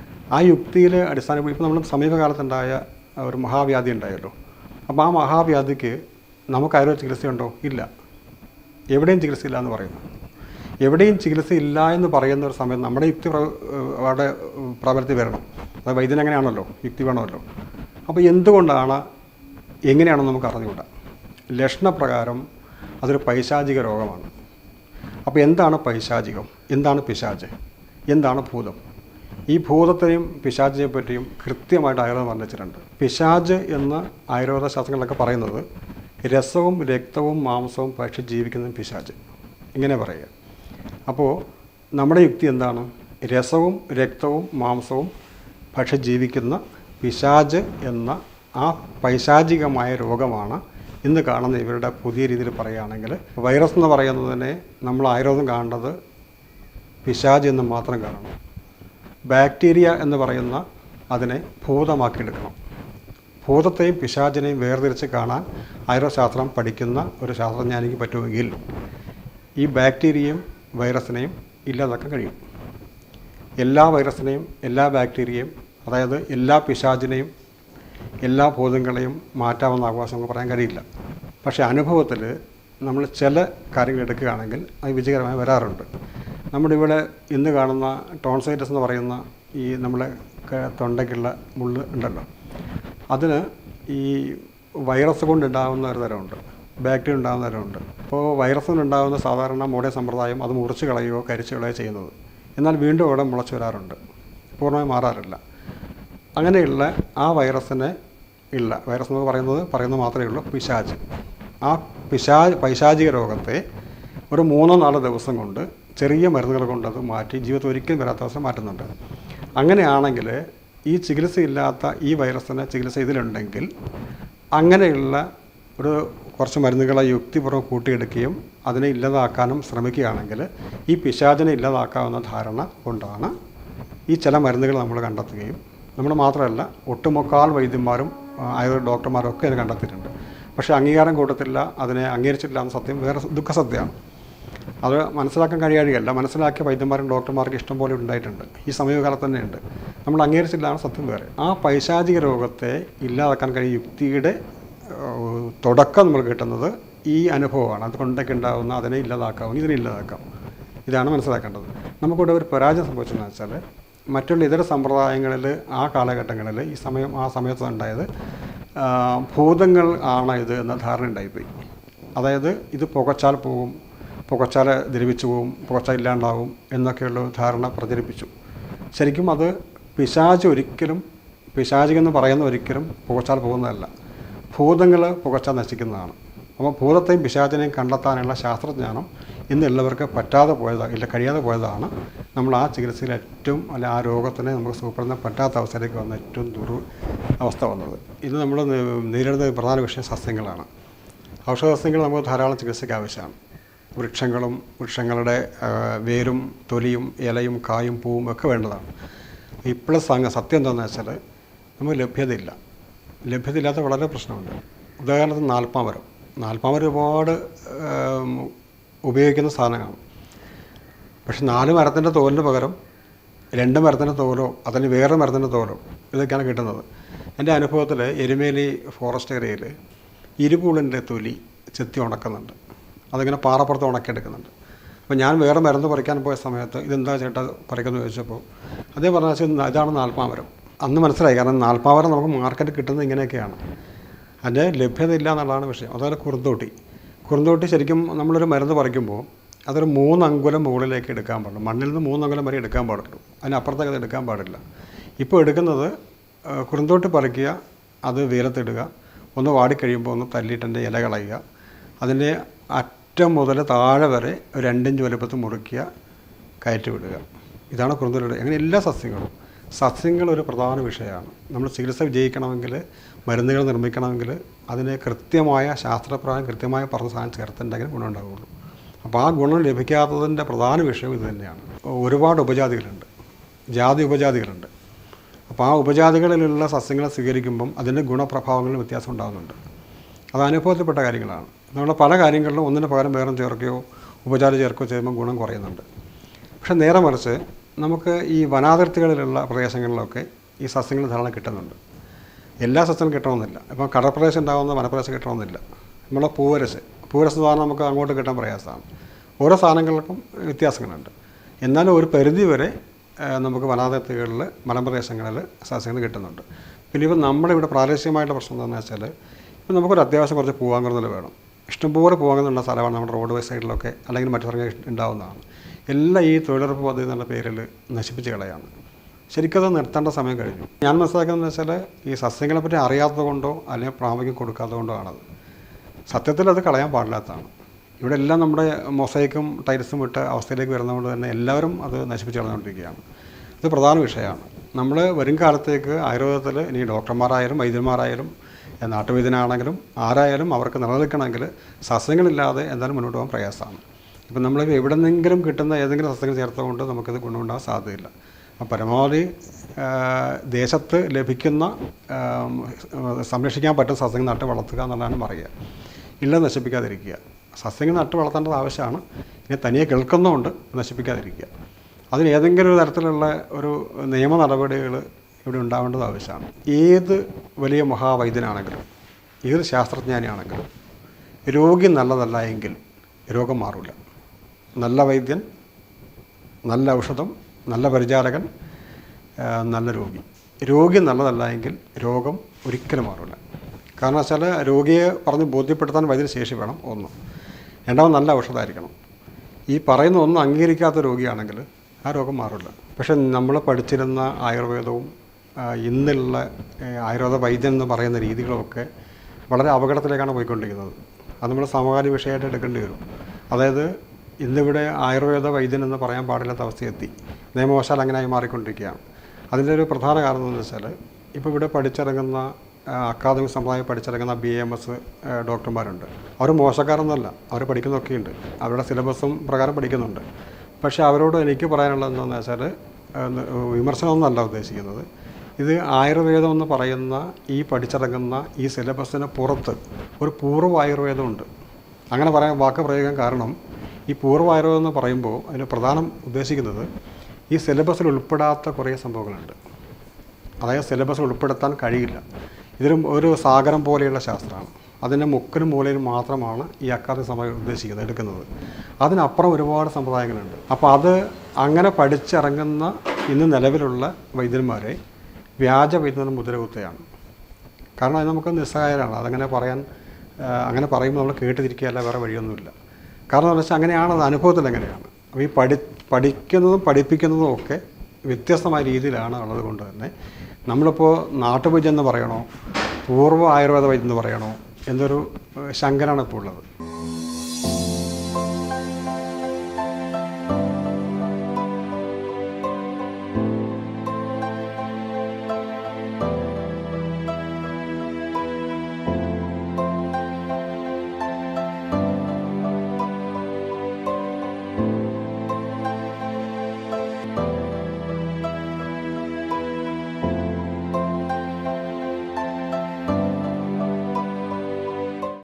ആ യുക്തിയിൽ അടിസ്ഥാനപ്പെടുത്തി ഇപ്പോൾ നമ്മൾ സമീപകാലത്തുണ്ടായ ഒരു മഹാവ്യാധി ഉണ്ടായല്ലോ അപ്പോൾ ആ മഹാവ്യാധിക്ക് നമുക്ക് ആയുർവേദ ചികിത്സയുണ്ടോ ഇല്ല എവിടെയും ചികിത്സയില്ല എന്ന് പറയുന്നു എവിടെയും ചികിത്സയില്ല എന്ന് പറയുന്ന ഒരു സമയത്ത് നമ്മുടെ യുക്തി പ്ര- ഏഹ് അവിടെ പ്രാബല്യത്തിൽ വരണം അത് വൈദ്യൻ അങ്ങനെയാണല്ലോ യുക്തി വേണമല്ലോ അപ്പോൾ എന്തുകൊണ്ടാണ് എങ്ങനെയാണെന്ന് നമുക്ക് അറിഞ്ഞുകൂടാ ലക്ഷണപ്രകാരം അതൊരു പൈശാചിക രോഗമാണ് അപ്പോൾ എന്താണ് പൈശാചികം എന്താണ് പിശാച് എന്താണ് ഭൂതം ഈ ഭൂതത്തെയും പിശാചിനെ പറ്റിയും കൃത്യമായിട്ട് ആയുർവേദം വർണ്ണിച്ചിട്ടുണ്ട് പിശാജ് എന്ന് ആയുർവേദ ശാസ്ത്രങ്ങളിലൊക്കെ പറയുന്നത് രസവും രക്തവും മാംസവും ഭക്ഷ്യ ജീവിക്കുന്ന പിശാജ് ഇങ്ങനെ പറയുക അപ്പോൾ നമ്മുടെ യുക്തി എന്താണ് രസവും രക്തവും മാംസവും ഭക്ഷ്യ ജീവിക്കുന്ന പിശാജ് എന്ന ആ പൈശാചികമായ രോഗമാണ് ഇന്ന് കാണുന്ന ഇവരുടെ പുതിയ രീതിയിൽ പറയുകയാണെങ്കിൽ വൈറസ് എന്ന് പറയുന്നതിനെ നമ്മൾ ആയുർവേദം കാണേണ്ടത് പിശാജ് എന്ന് മാത്രം കാണണം ബാക്ടീരിയ എന്ന് പറയുന്ന അതിനെ ഭൂതമാക്കിയെടുക്കണം ഭൂതത്തെയും പിശാചിനെയും വേർതിരിച്ച് കാണാൻ ആയുർവേദശാസ്ത്രം പഠിക്കുന്ന ഒരു ശാസ്ത്രജ്ഞാനിക്ക് പറ്റുമെങ്കിൽ ഈ ബാക്ടീരിയയും വൈറസിനെയും ഇല്ലാതാക്കാൻ കഴിയും എല്ലാ വൈറസിനെയും എല്ലാ ബാക്ടീരിയയും അതായത് എല്ലാ പിശാചിനെയും എല്ലാ ഭൂതങ്ങളെയും മാറ്റാമെന്ന അവകാശം നമുക്ക് പറയാൻ കഴിയില്ല പക്ഷേ അനുഭവത്തിൽ നമ്മൾ ചില കാര്യങ്ങൾ എടുക്കുകയാണെങ്കിൽ അത് വിജയകരമായി വരാറുണ്ട് നമ്മുടെ ഇവിടെ ഇന്ന് കാണുന്ന ടോൺസൈറ്റസ് എന്ന് പറയുന്ന ഈ നമ്മളെ ക- തൊണ്ടയ്ക്കുള്ള മുള്ള് ഉണ്ടല്ലോ അതിന് ഈ വൈറസ് കൊണ്ടുണ്ടാകുന്ന ഒരു തരമുണ്ട് ബാക്ടീരിയ ഉണ്ടാകുന്ന തരമുണ്ട് അപ്പോൾ വൈറസ് കൊണ്ടുണ്ടാകുന്ന സാധാരണ മോഡേ സമ്പ്രദായം അത് മുറിച്ച് കളയുകയോ കരിച്ച് കളയുകയോ ചെയ്യുന്നത് എന്നാൽ വീണ്ടും അവിടെ മുളച്ച് വരാറുണ്ട് പൂർണ്ണമായി മാറാറില്ല അങ്ങനെയുള്ള ആ വൈറസിനെ ഇല്ല വൈറസ് എന്ന് പറയുന്നത് പറയുന്നത് മാത്രമേ ഉള്ളൂ പിശാജ് ആ പിശാ പൈശാചിക രോഗത്തെ ഒരു മൂന്നോ നാലോ ദിവസം കൊണ്ട് ചെറിയ മരുന്നുകൾ കൊണ്ട് അത് മാറ്റി ജീവിതത്തിൽ ഒരിക്കലും വരാത്ത അവസ്ഥ മാറ്റുന്നുണ്ട് അങ്ങനെയാണെങ്കിൽ ഈ ചികിത്സയില്ലാത്ത ഈ വൈറസിന് ചികിത്സ ഇതിലുണ്ടെങ്കിൽ അങ്ങനെയുള്ള ഒരു കുറച്ച് മരുന്നുകളെ യുക്തിപൂർവ്വം കൂട്ടിയെടുക്കുകയും അതിനെ ഇല്ലാതാക്കാനും ശ്രമിക്കുകയാണെങ്കിൽ ഈ പിശാചിനെ ഇല്ലാതാക്കാവുന്ന ധാരണ കൊണ്ടാണ് ഈ ചില മരുന്നുകൾ നമ്മൾ കണ്ടെത്തുകയും നമ്മൾ മാത്രമല്ല ഒട്ടുമുക്കാൽ വൈദ്യന്മാരും ആ, ആയുർവേദ ഡോക്ടർമാരും ഒക്കെ അത് കണ്ടെത്തിയിട്ടുണ്ട് പക്ഷേ അംഗീകാരം കൊടുത്തില്ല അതിനെ അംഗീകരിച്ചിട്ടില്ല എന്ന സത്യം വേറെ ദുഃഖസത്യമാണ് അത് മനസ്സിലാക്കാൻ കഴിയുകയല്ല മനസ്സിലാക്കിയ വൈദ്യന്മാരും ഡോക്ടർമാർക്ക് ഇഷ്ടം പോലെ ഉണ്ടായിട്ടുണ്ട് ഈ സമീപകാലത്ത് തന്നെ ഉണ്ട് നമ്മൾ അംഗീകരിച്ചില്ല എന്ന സത്യം വേറെ ആ പൈശാചിക രോഗത്തെ ഇല്ലാതാക്കാൻ കഴിയും യുക്തിയുടെ ഏഹ്, തുടക്കം നമ്മൾ കിട്ടുന്നത് ഈ അനുഭവമാണ് അതുകൊണ്ടൊക്കെ ഉണ്ടാകുന്ന അതിനെ ഇല്ലാതാക്കാം ഇതിനെ ഇല്ലാതാക്കാം ഇതാണ് മനസ്സിലാക്കേണ്ടത് നമുക്കിവിടെ ഒരു പരാജയം സംഭവിച്ചതെന്ന് വെച്ചാൽ മറ്റുള്ള ഇതര സമ്പ്രദായങ്ങളിൽ ആ കാലഘട്ടങ്ങളിൽ ഈ സമയം ആ സമയത്ത് ഉണ്ടായത് ആ, ഭൂതങ്ങൾ ആണ് ഇത് എന്ന ധാരണ ഉണ്ടായിപ്പോയി അതായത് ഇത് പുകച്ചാൽ പോകും പുകച്ചാൽ ദ്രവിച്ചു പോവും പുകച്ചാൽ ഇല്ലാണ്ടാവും എന്നൊക്കെയുള്ള ധാരണ പ്രചരിപ്പിച്ചു ശരിക്കും അത് പിശാച് ഒരിക്കലും പിശാചികെന്ന് പറയുന്ന ഒരിക്കലും പുകച്ചാൽ പോകുന്നതല്ല ഭൂതങ്ങൾ പുകച്ചാൽ നശിക്കുന്നതാണ് അപ്പോൾ ഭൂതത്തെയും പിശാചിനെയും കണ്ടെത്താനുള്ള ശാസ്ത്രജ്ഞാനം ഇന്ന് എല്ലാവർക്കും പറ്റാതെ പോയതാണ് ഇല്ല കഴിയാതെ പോയതാണ് നമ്മൾ ആ ചികിത്സയിൽ ഏറ്റവും അല്ല ആ രോഗത്തിനെ നമുക്ക് സൂപ്പറിന് പറ്റാത്ത അവസ്ഥയിലേക്ക് വന്ന ഏറ്റവും ദുർ അവസ്ഥ വന്നത് ഇത് നമ്മൾ നേരിടുന്ന ഒരു പ്രധാന വിഷയം സസ്യങ്ങളാണ് ഔഷധസസ്യങ്ങൾ നമുക്ക് ധാരാളം ചികിത്സയ്ക്ക് ആവശ്യമാണ് വൃക്ഷങ്ങളും വൃക്ഷങ്ങളുടെ ആ, വേരും തൊലിയും ഇലയും കായും പൂവും ഒക്കെ വേണ്ടതാണ് ഇപ്പോഴും സംഗ സത്യം എന്താണെന്ന് വെച്ചാൽ നമുക്ക് ലഭ്യതയില്ല ലഭ്യതയില്ലാത്ത വളരെ പ്രശ്നമുണ്ട് ഉദാഹരണത്തിന് നാൽപ്പാമരം നാൽപ്പാമരം ഒരുപാട് ആം, ഉപയോഗിക്കുന്ന സാധനമാണ് പക്ഷെ നാല് മരത്തിൻ്റെ തോലിന് പകരം രണ്ട് മരത്തിൻ്റെ തോലോ അതിന് വേറെ മരത്തിൻ്റെ തോലോ ഇതൊക്കെയാണ് കിട്ടുന്നത് എൻ്റെ അനുഭവത്തിൽ എരുമേലി ഫോറസ്റ്റ് ഏരിയയിൽ ഇരുപൂളിൻ്റെ തൊലി ചെത്തി ഉണക്കുന്നുണ്ട് അതിങ്ങനെ പാറപ്പുറത്ത് ഉണക്കിയെടുക്കുന്നുണ്ട് അപ്പോൾ ഞാൻ വേറെ മരുന്ന് പറിക്കാൻ പോയ സമയത്ത് ഇതെന്താ ചേട്ടാ പറിക്കുന്നത് ചോദിച്ചപ്പോൾ അതേ പറഞ്ഞ വെച്ചാൽ ഇതാണ് നാൽപ്പാമരം അന്ന് മനസ്സിലായി കാരണം നാൽപ്പാമരം നമുക്ക് മാർക്കറ്റ് കിട്ടുന്നത് ഇങ്ങനെയൊക്കെയാണ് അതിൻ്റെ ലഭ്യത ഇല്ല എന്നുള്ളതാണ് വിഷയം അതുപോലെ കുറുന്തോട്ടി കുറുന്തോട്ടി ശരിക്കും നമ്മളൊരു മരുന്ന് പറിക്കുമ്പോൾ അതൊരു മൂന്ന് അങ്കുലം മുകളിലേക്ക് എടുക്കാൻ പാടുള്ളൂ മണ്ണിൽ നിന്ന് മൂന്ന് അങ്കുലം വരെ എടുക്കാൻ പാടുള്ളൂ അതിനപ്പുറത്തേക്ക് അത് എടുക്കാൻ പാടില്ല ഇപ്പോൾ എടുക്കുന്നത് ആ, കുറുന്തോട്ടി പറിക്കുക അത് വെയിലത്തിടുക ഒന്ന് വാടിക്കഴിയുമ്പോൾ ഒന്ന് തല്ലിയിട്ടെൻ്റെ ഇല കളയുക അതിൻ്റെ അറ്റം മുതൽ താഴെ വരെ ഒരു രണ്ടിഞ്ച് വലുപ്പത്തിൽ മുറിക്കുക കയറ്റി വിടുക ഇതാണ് കുറുന്തോട്ടിയുടെ അങ്ങനെ എല്ലാ സസ്യങ്ങളും സസ്യങ്ങൾ ഒരു പ്രധാന വിഷയമാണ് നമ്മൾ ചികിത്സ വിജയിക്കണമെങ്കിൽ മരുന്നുകൾ നിർമ്മിക്കണമെങ്കിൽ അതിന് കൃത്യമായ ശാസ്ത്രപ്രകാരം കൃത്യമായ പറഞ്ഞ സാധനം ചേർത്തിട്ടുണ്ടെങ്കിൽ ഗുണമുണ്ടാവുള്ളൂ അപ്പോൾ ആ ഗുണം ലഭിക്കാത്തതിൻ്റെ പ്രധാന വിഷയം ഇത് തന്നെയാണ് ഒരുപാട് ഉപജാതികളുണ്ട് ജാതി ഉപജാതികളുണ്ട് അപ്പോൾ ആ ഉപജാതികളിലുള്ള സസ്യങ്ങളെ സ്വീകരിക്കുമ്പം അതിൻ്റെ ഗുണപ്രഭാവങ്ങളിൽ വ്യത്യാസം ഉണ്ടാകുന്നുണ്ട് അത് അനുഭവത്തിൽപ്പെട്ട കാര്യങ്ങളാണ് നമ്മൾ പല കാര്യങ്ങളിലും ഒന്നിന് പകരം വേറെ ചേർക്കുകയോ ഉപചാരം ചേർക്കുകയോ ചെയ്യുമ്പോൾ ഗുണം കുറയുന്നുണ്ട് പക്ഷെ നേരെ മറിച്ച് നമുക്ക് ഈ വനാതിർത്തികളിലുള്ള പ്രദേശങ്ങളിലൊക്കെ ഈ സസ്യങ്ങൾ ധാരാളം കിട്ടുന്നുണ്ട് എല്ലാ സസ്യങ്ങളും കിട്ടണമെന്നില്ല ഇപ്പം കടപ്രദേശം ഉണ്ടാകുന്ന വനപ്രദേശം കിട്ടണമെന്നില്ല നമ്മളെ പൂവരസ് പൂവരസ് സാധനം നമുക്ക് അങ്ങോട്ട് കിട്ടാൻ പ്രയാസമാണ് ഓരോ സാധനങ്ങൾക്കും വ്യത്യാസങ്ങളുണ്ട് എന്നാലും ഒരു പരിധി വരെ ആ, നമുക്ക് വനാതിർത്തികളിൽ മലമ്പ്രദേശങ്ങളിൽ സസ്യങ്ങൾ കിട്ടുന്നുണ്ട് പിന്നെ ഇപ്പം നമ്മുടെ ഇവിടെ പ്രാദേശികമായിട്ടുള്ള പ്രശ്നം എന്താണെന്ന് വെച്ചാൽ ഇപ്പം നമുക്കൊരു അത്യാവശ്യം കുറച്ച് പൂവാങ്കറുതൽ വേണം ഇഷ്ടംപോലെ പൂവാങ്കുന്നുള്ള സ്ഥലമാണ് നമ്മുടെ റോഡ് വേ സൈഡിലൊക്കെ അല്ലെങ്കിൽ മറ്റു സ്ഥലങ്ങളിൽ ഉണ്ടാവുന്നതാണ് എല്ലാം ഈ തൊഴിലുറപ്പ് പദ്ധതി എന്നുള്ള പേരിൽ നശിപ്പിച്ച് കളയാണ് ശരിക്കത് നിർത്തേണ്ട സമയം കഴിഞ്ഞു ഞാൻ മനസ്സിലാക്കുന്നത് വെച്ചാൽ ഈ സസ്യങ്ങളെ പറ്റി അറിയാത്തത് കൊണ്ടോ അല്ലെങ്കിൽ പ്രാമുഖ്യം കൊടുക്കാത്തത് കൊണ്ടോ ആണത് സത്യത്തിൽ അത് കളയാൻ പാടില്ലാത്തതാണ് ഇവിടെ എല്ലാം നമ്മുടെ മൊസൈക്കും ടൈൽസും വിട്ട അവസ്ഥയിലേക്ക് വരുന്നതുകൊണ്ട് തന്നെ എല്ലാവരും അത് നശിപ്പിച്ച് കളഞ്ഞുകൊണ്ടിരിക്കുകയാണ് ഇത് പ്രധാന വിഷയമാണ് നമ്മൾ വരും കാലത്തേക്ക് ആയുർവേദത്തിൽ ഇനി ഡോക്ടർമാരായാലും വൈദ്യന്മാരായാലും ഏ, നാട്ടുവൈദ്യനാണെങ്കിലും ആരായാലും അവർക്ക് നിലനിൽക്കണമെങ്കിൽ സസ്യങ്ങളില്ലാതെ എന്തായാലും മുന്നോട്ട് പോകാൻ പ്രയാസമാണ് ഇപ്പം നമ്മൾ എവിടെ നിന്നെങ്കിലും കിട്ടുന്ന ഏതെങ്കിലും സസ്യങ്ങൾ ചേർത്തുകൊണ്ട് നമുക്കിത് ഗുണമുണ്ടാകാൻ സാധ്യതയില്ല അപ്പം പരമാവധി ആ, ദേശത്ത് ലഭിക്കുന്ന ആ, സംരക്ഷിക്കാൻ പറ്റുന്ന സസ്യങ്ങൾ നട്ട് വളർത്തുക എന്നുള്ളതാണ് പറയുക ഇല്ല നശിപ്പിക്കാതിരിക്കുക സസ്യങ്ങൾ നട്ട് വളർത്തേണ്ടത് ആവശ്യമാണ് ഇനി തനിയെ കേൾക്കുന്നതുകൊണ്ട് നശിപ്പിക്കാതിരിക്കുക അതിന് ഏതെങ്കിലും ഒരു തരത്തിലുള്ള ഒരു നിയമ നടപടികൾ ഇവിടെ ഉണ്ടാവേണ്ടത് ആവശ്യമാണ് ഏത് വലിയ മഹാവൈദ്യനാണെങ്കിലും ഏത് ശാസ്ത്രജ്ഞാനിയാണെങ്കിലും രോഗി നല്ലതല്ല എങ്കിൽ രോഗം മാറില്ല നല്ല വൈദ്യൻ നല്ല ഔഷധം നല്ല പരിചാരകൻ ആ, നല്ല രോഗി രോഗി നല്ലതല്ല എങ്കിൽ രോഗം ഒരിക്കലും മാറില്ല കാരണം വെച്ചാൽ രോഗിയെ പറഞ്ഞ് ബോധ്യപ്പെടുത്താൻ വൈദ്യന് ശേഷി വേണം ഒന്ന് രണ്ടാമത് നല്ല ഔഷധമായിരിക്കണം ഈ പറയുന്ന ഒന്നും അംഗീകരിക്കാത്ത രോഗിയാണെങ്കിൽ ആ രോഗം മാറില്ല പക്ഷെ നമ്മൾ പഠിച്ചിരുന്ന ആയുർവേദവും ആ, ഇന്നുള്ള ഏ, ആയുർവേദ വൈദ്യൻ എന്ന് പറയുന്ന രീതികളൊക്കെ വളരെ അപകടത്തിലേക്കാണ് പോയിക്കൊണ്ടിരിക്കുന്നത് അത് നമ്മൾ സമകാലിക വിഷയമായിട്ട് എടുക്കേണ്ടി വരും അതായത് ഇന്നിവിടെ ആയുർവേദ വൈദ്യൻ എന്ന് പറയാൻ പാടില്ലാത്ത അവസ്ഥയെത്തി നിയമവശാൽ അങ്ങനെയായി മാറിക്കൊണ്ടിരിക്കുകയാണ് അതിൻ്റെ ഒരു പ്രധാന കാരണം എന്ന് വെച്ചാൽ ഇപ്പോൾ ഇവിടെ പഠിച്ചിറങ്ങുന്ന ആ, അക്കാദമിക് സമ്പ്രദായം പഠിച്ചിറങ്ങുന്ന ബി എം എസ് ഡോക്ടർമാരുണ്ട് അവർ മോശക്കാരൊന്നുമല്ല അവർ പഠിക്കുന്നൊക്കെയുണ്ട് അവരുടെ സിലബസും പ്രകാരം പഠിക്കുന്നുണ്ട് പക്ഷേ അവരോട് എനിക്ക് പറയാനുള്ളത് എന്താണെന്ന് വെച്ചാൽ ആ, വിമർശനമൊന്നുമല്ല ഉദ്ദേശിക്കുന്നത് ഇത് ആയുർവേദം എന്ന് പറയുന്ന ഈ പഠിച്ചിറങ്ങുന്ന ഈ സിലബസിന് പുറത്ത് ഒരു പൂർവ്വ ആയുർവേദമുണ്ട് അങ്ങനെ പറയാൻ വാക്ക് പ്രയോഗിക്കാൻ കാരണം ഈ പൂർവ്വ ആയുർവേദം എന്ന് പറയുമ്പോൾ അതിന് പ്രധാനം ഉദ്ദേശിക്കുന്നത് ഈ സിലബസിൽ ഉൾപ്പെടാത്ത കുറേ സംഭവങ്ങളുണ്ട് അതായത് സിലബസ് ഉൾപ്പെടുത്താൻ കഴിയില്ല ഇതൊരു ഒരു സാഗരം പോലെയുള്ള ശാസ്ത്രമാണ് അതിൻ്റെ മുക്കിനും മൂലയിലും മാത്രമാണ് ഈ അക്കാദമിക സമയം ഉദ്ദേശിക്കുന്നത് എടുക്കുന്നത് അതിനപ്പുറം ഒരുപാട് സമ്പ്രദായങ്ങളുണ്ട് അപ്പോൾ അത് അങ്ങനെ പഠിച്ചിറങ്ങുന്ന ഇന്ന് നിലവിലുള്ള വൈദ്യന്മാരെ വ്യാജ വൈദ്യന്മാർ മുദ്രകുത്തുകയാണ് കാരണം അത് നമുക്ക് നിസ്സഹായരാണ് അതങ്ങനെ പറയാൻ ആ, അങ്ങനെ പറയുമ്പോൾ നമ്മൾ കേട്ടിരിക്കുകയല്ല വേറെ വഴിയൊന്നുമില്ല കാരണം എന്ന് വെച്ചാൽ അങ്ങനെയാണ് അത് അനുഭവത്തിൽ എങ്ങനെയാണ് അപ്പോൾ ഈ പഠി പഠിക്കുന്നതും പഠിപ്പിക്കുന്നതും ഒക്കെ വ്യത്യസ്തമായ രീതിയിലാണ് ഉള്ളത് കൊണ്ട് തന്നെ നമ്മളിപ്പോൾ നാട്ടുവൈദ്യം എന്ന് പറയണോ പൂർവ്വ ആയുർവേദ വൈദ്യം എന്ന് പറയണോ എന്നൊരു ഏഹ്, ശങ്കരാണ് ഇപ്പോൾ ഉള്ളത്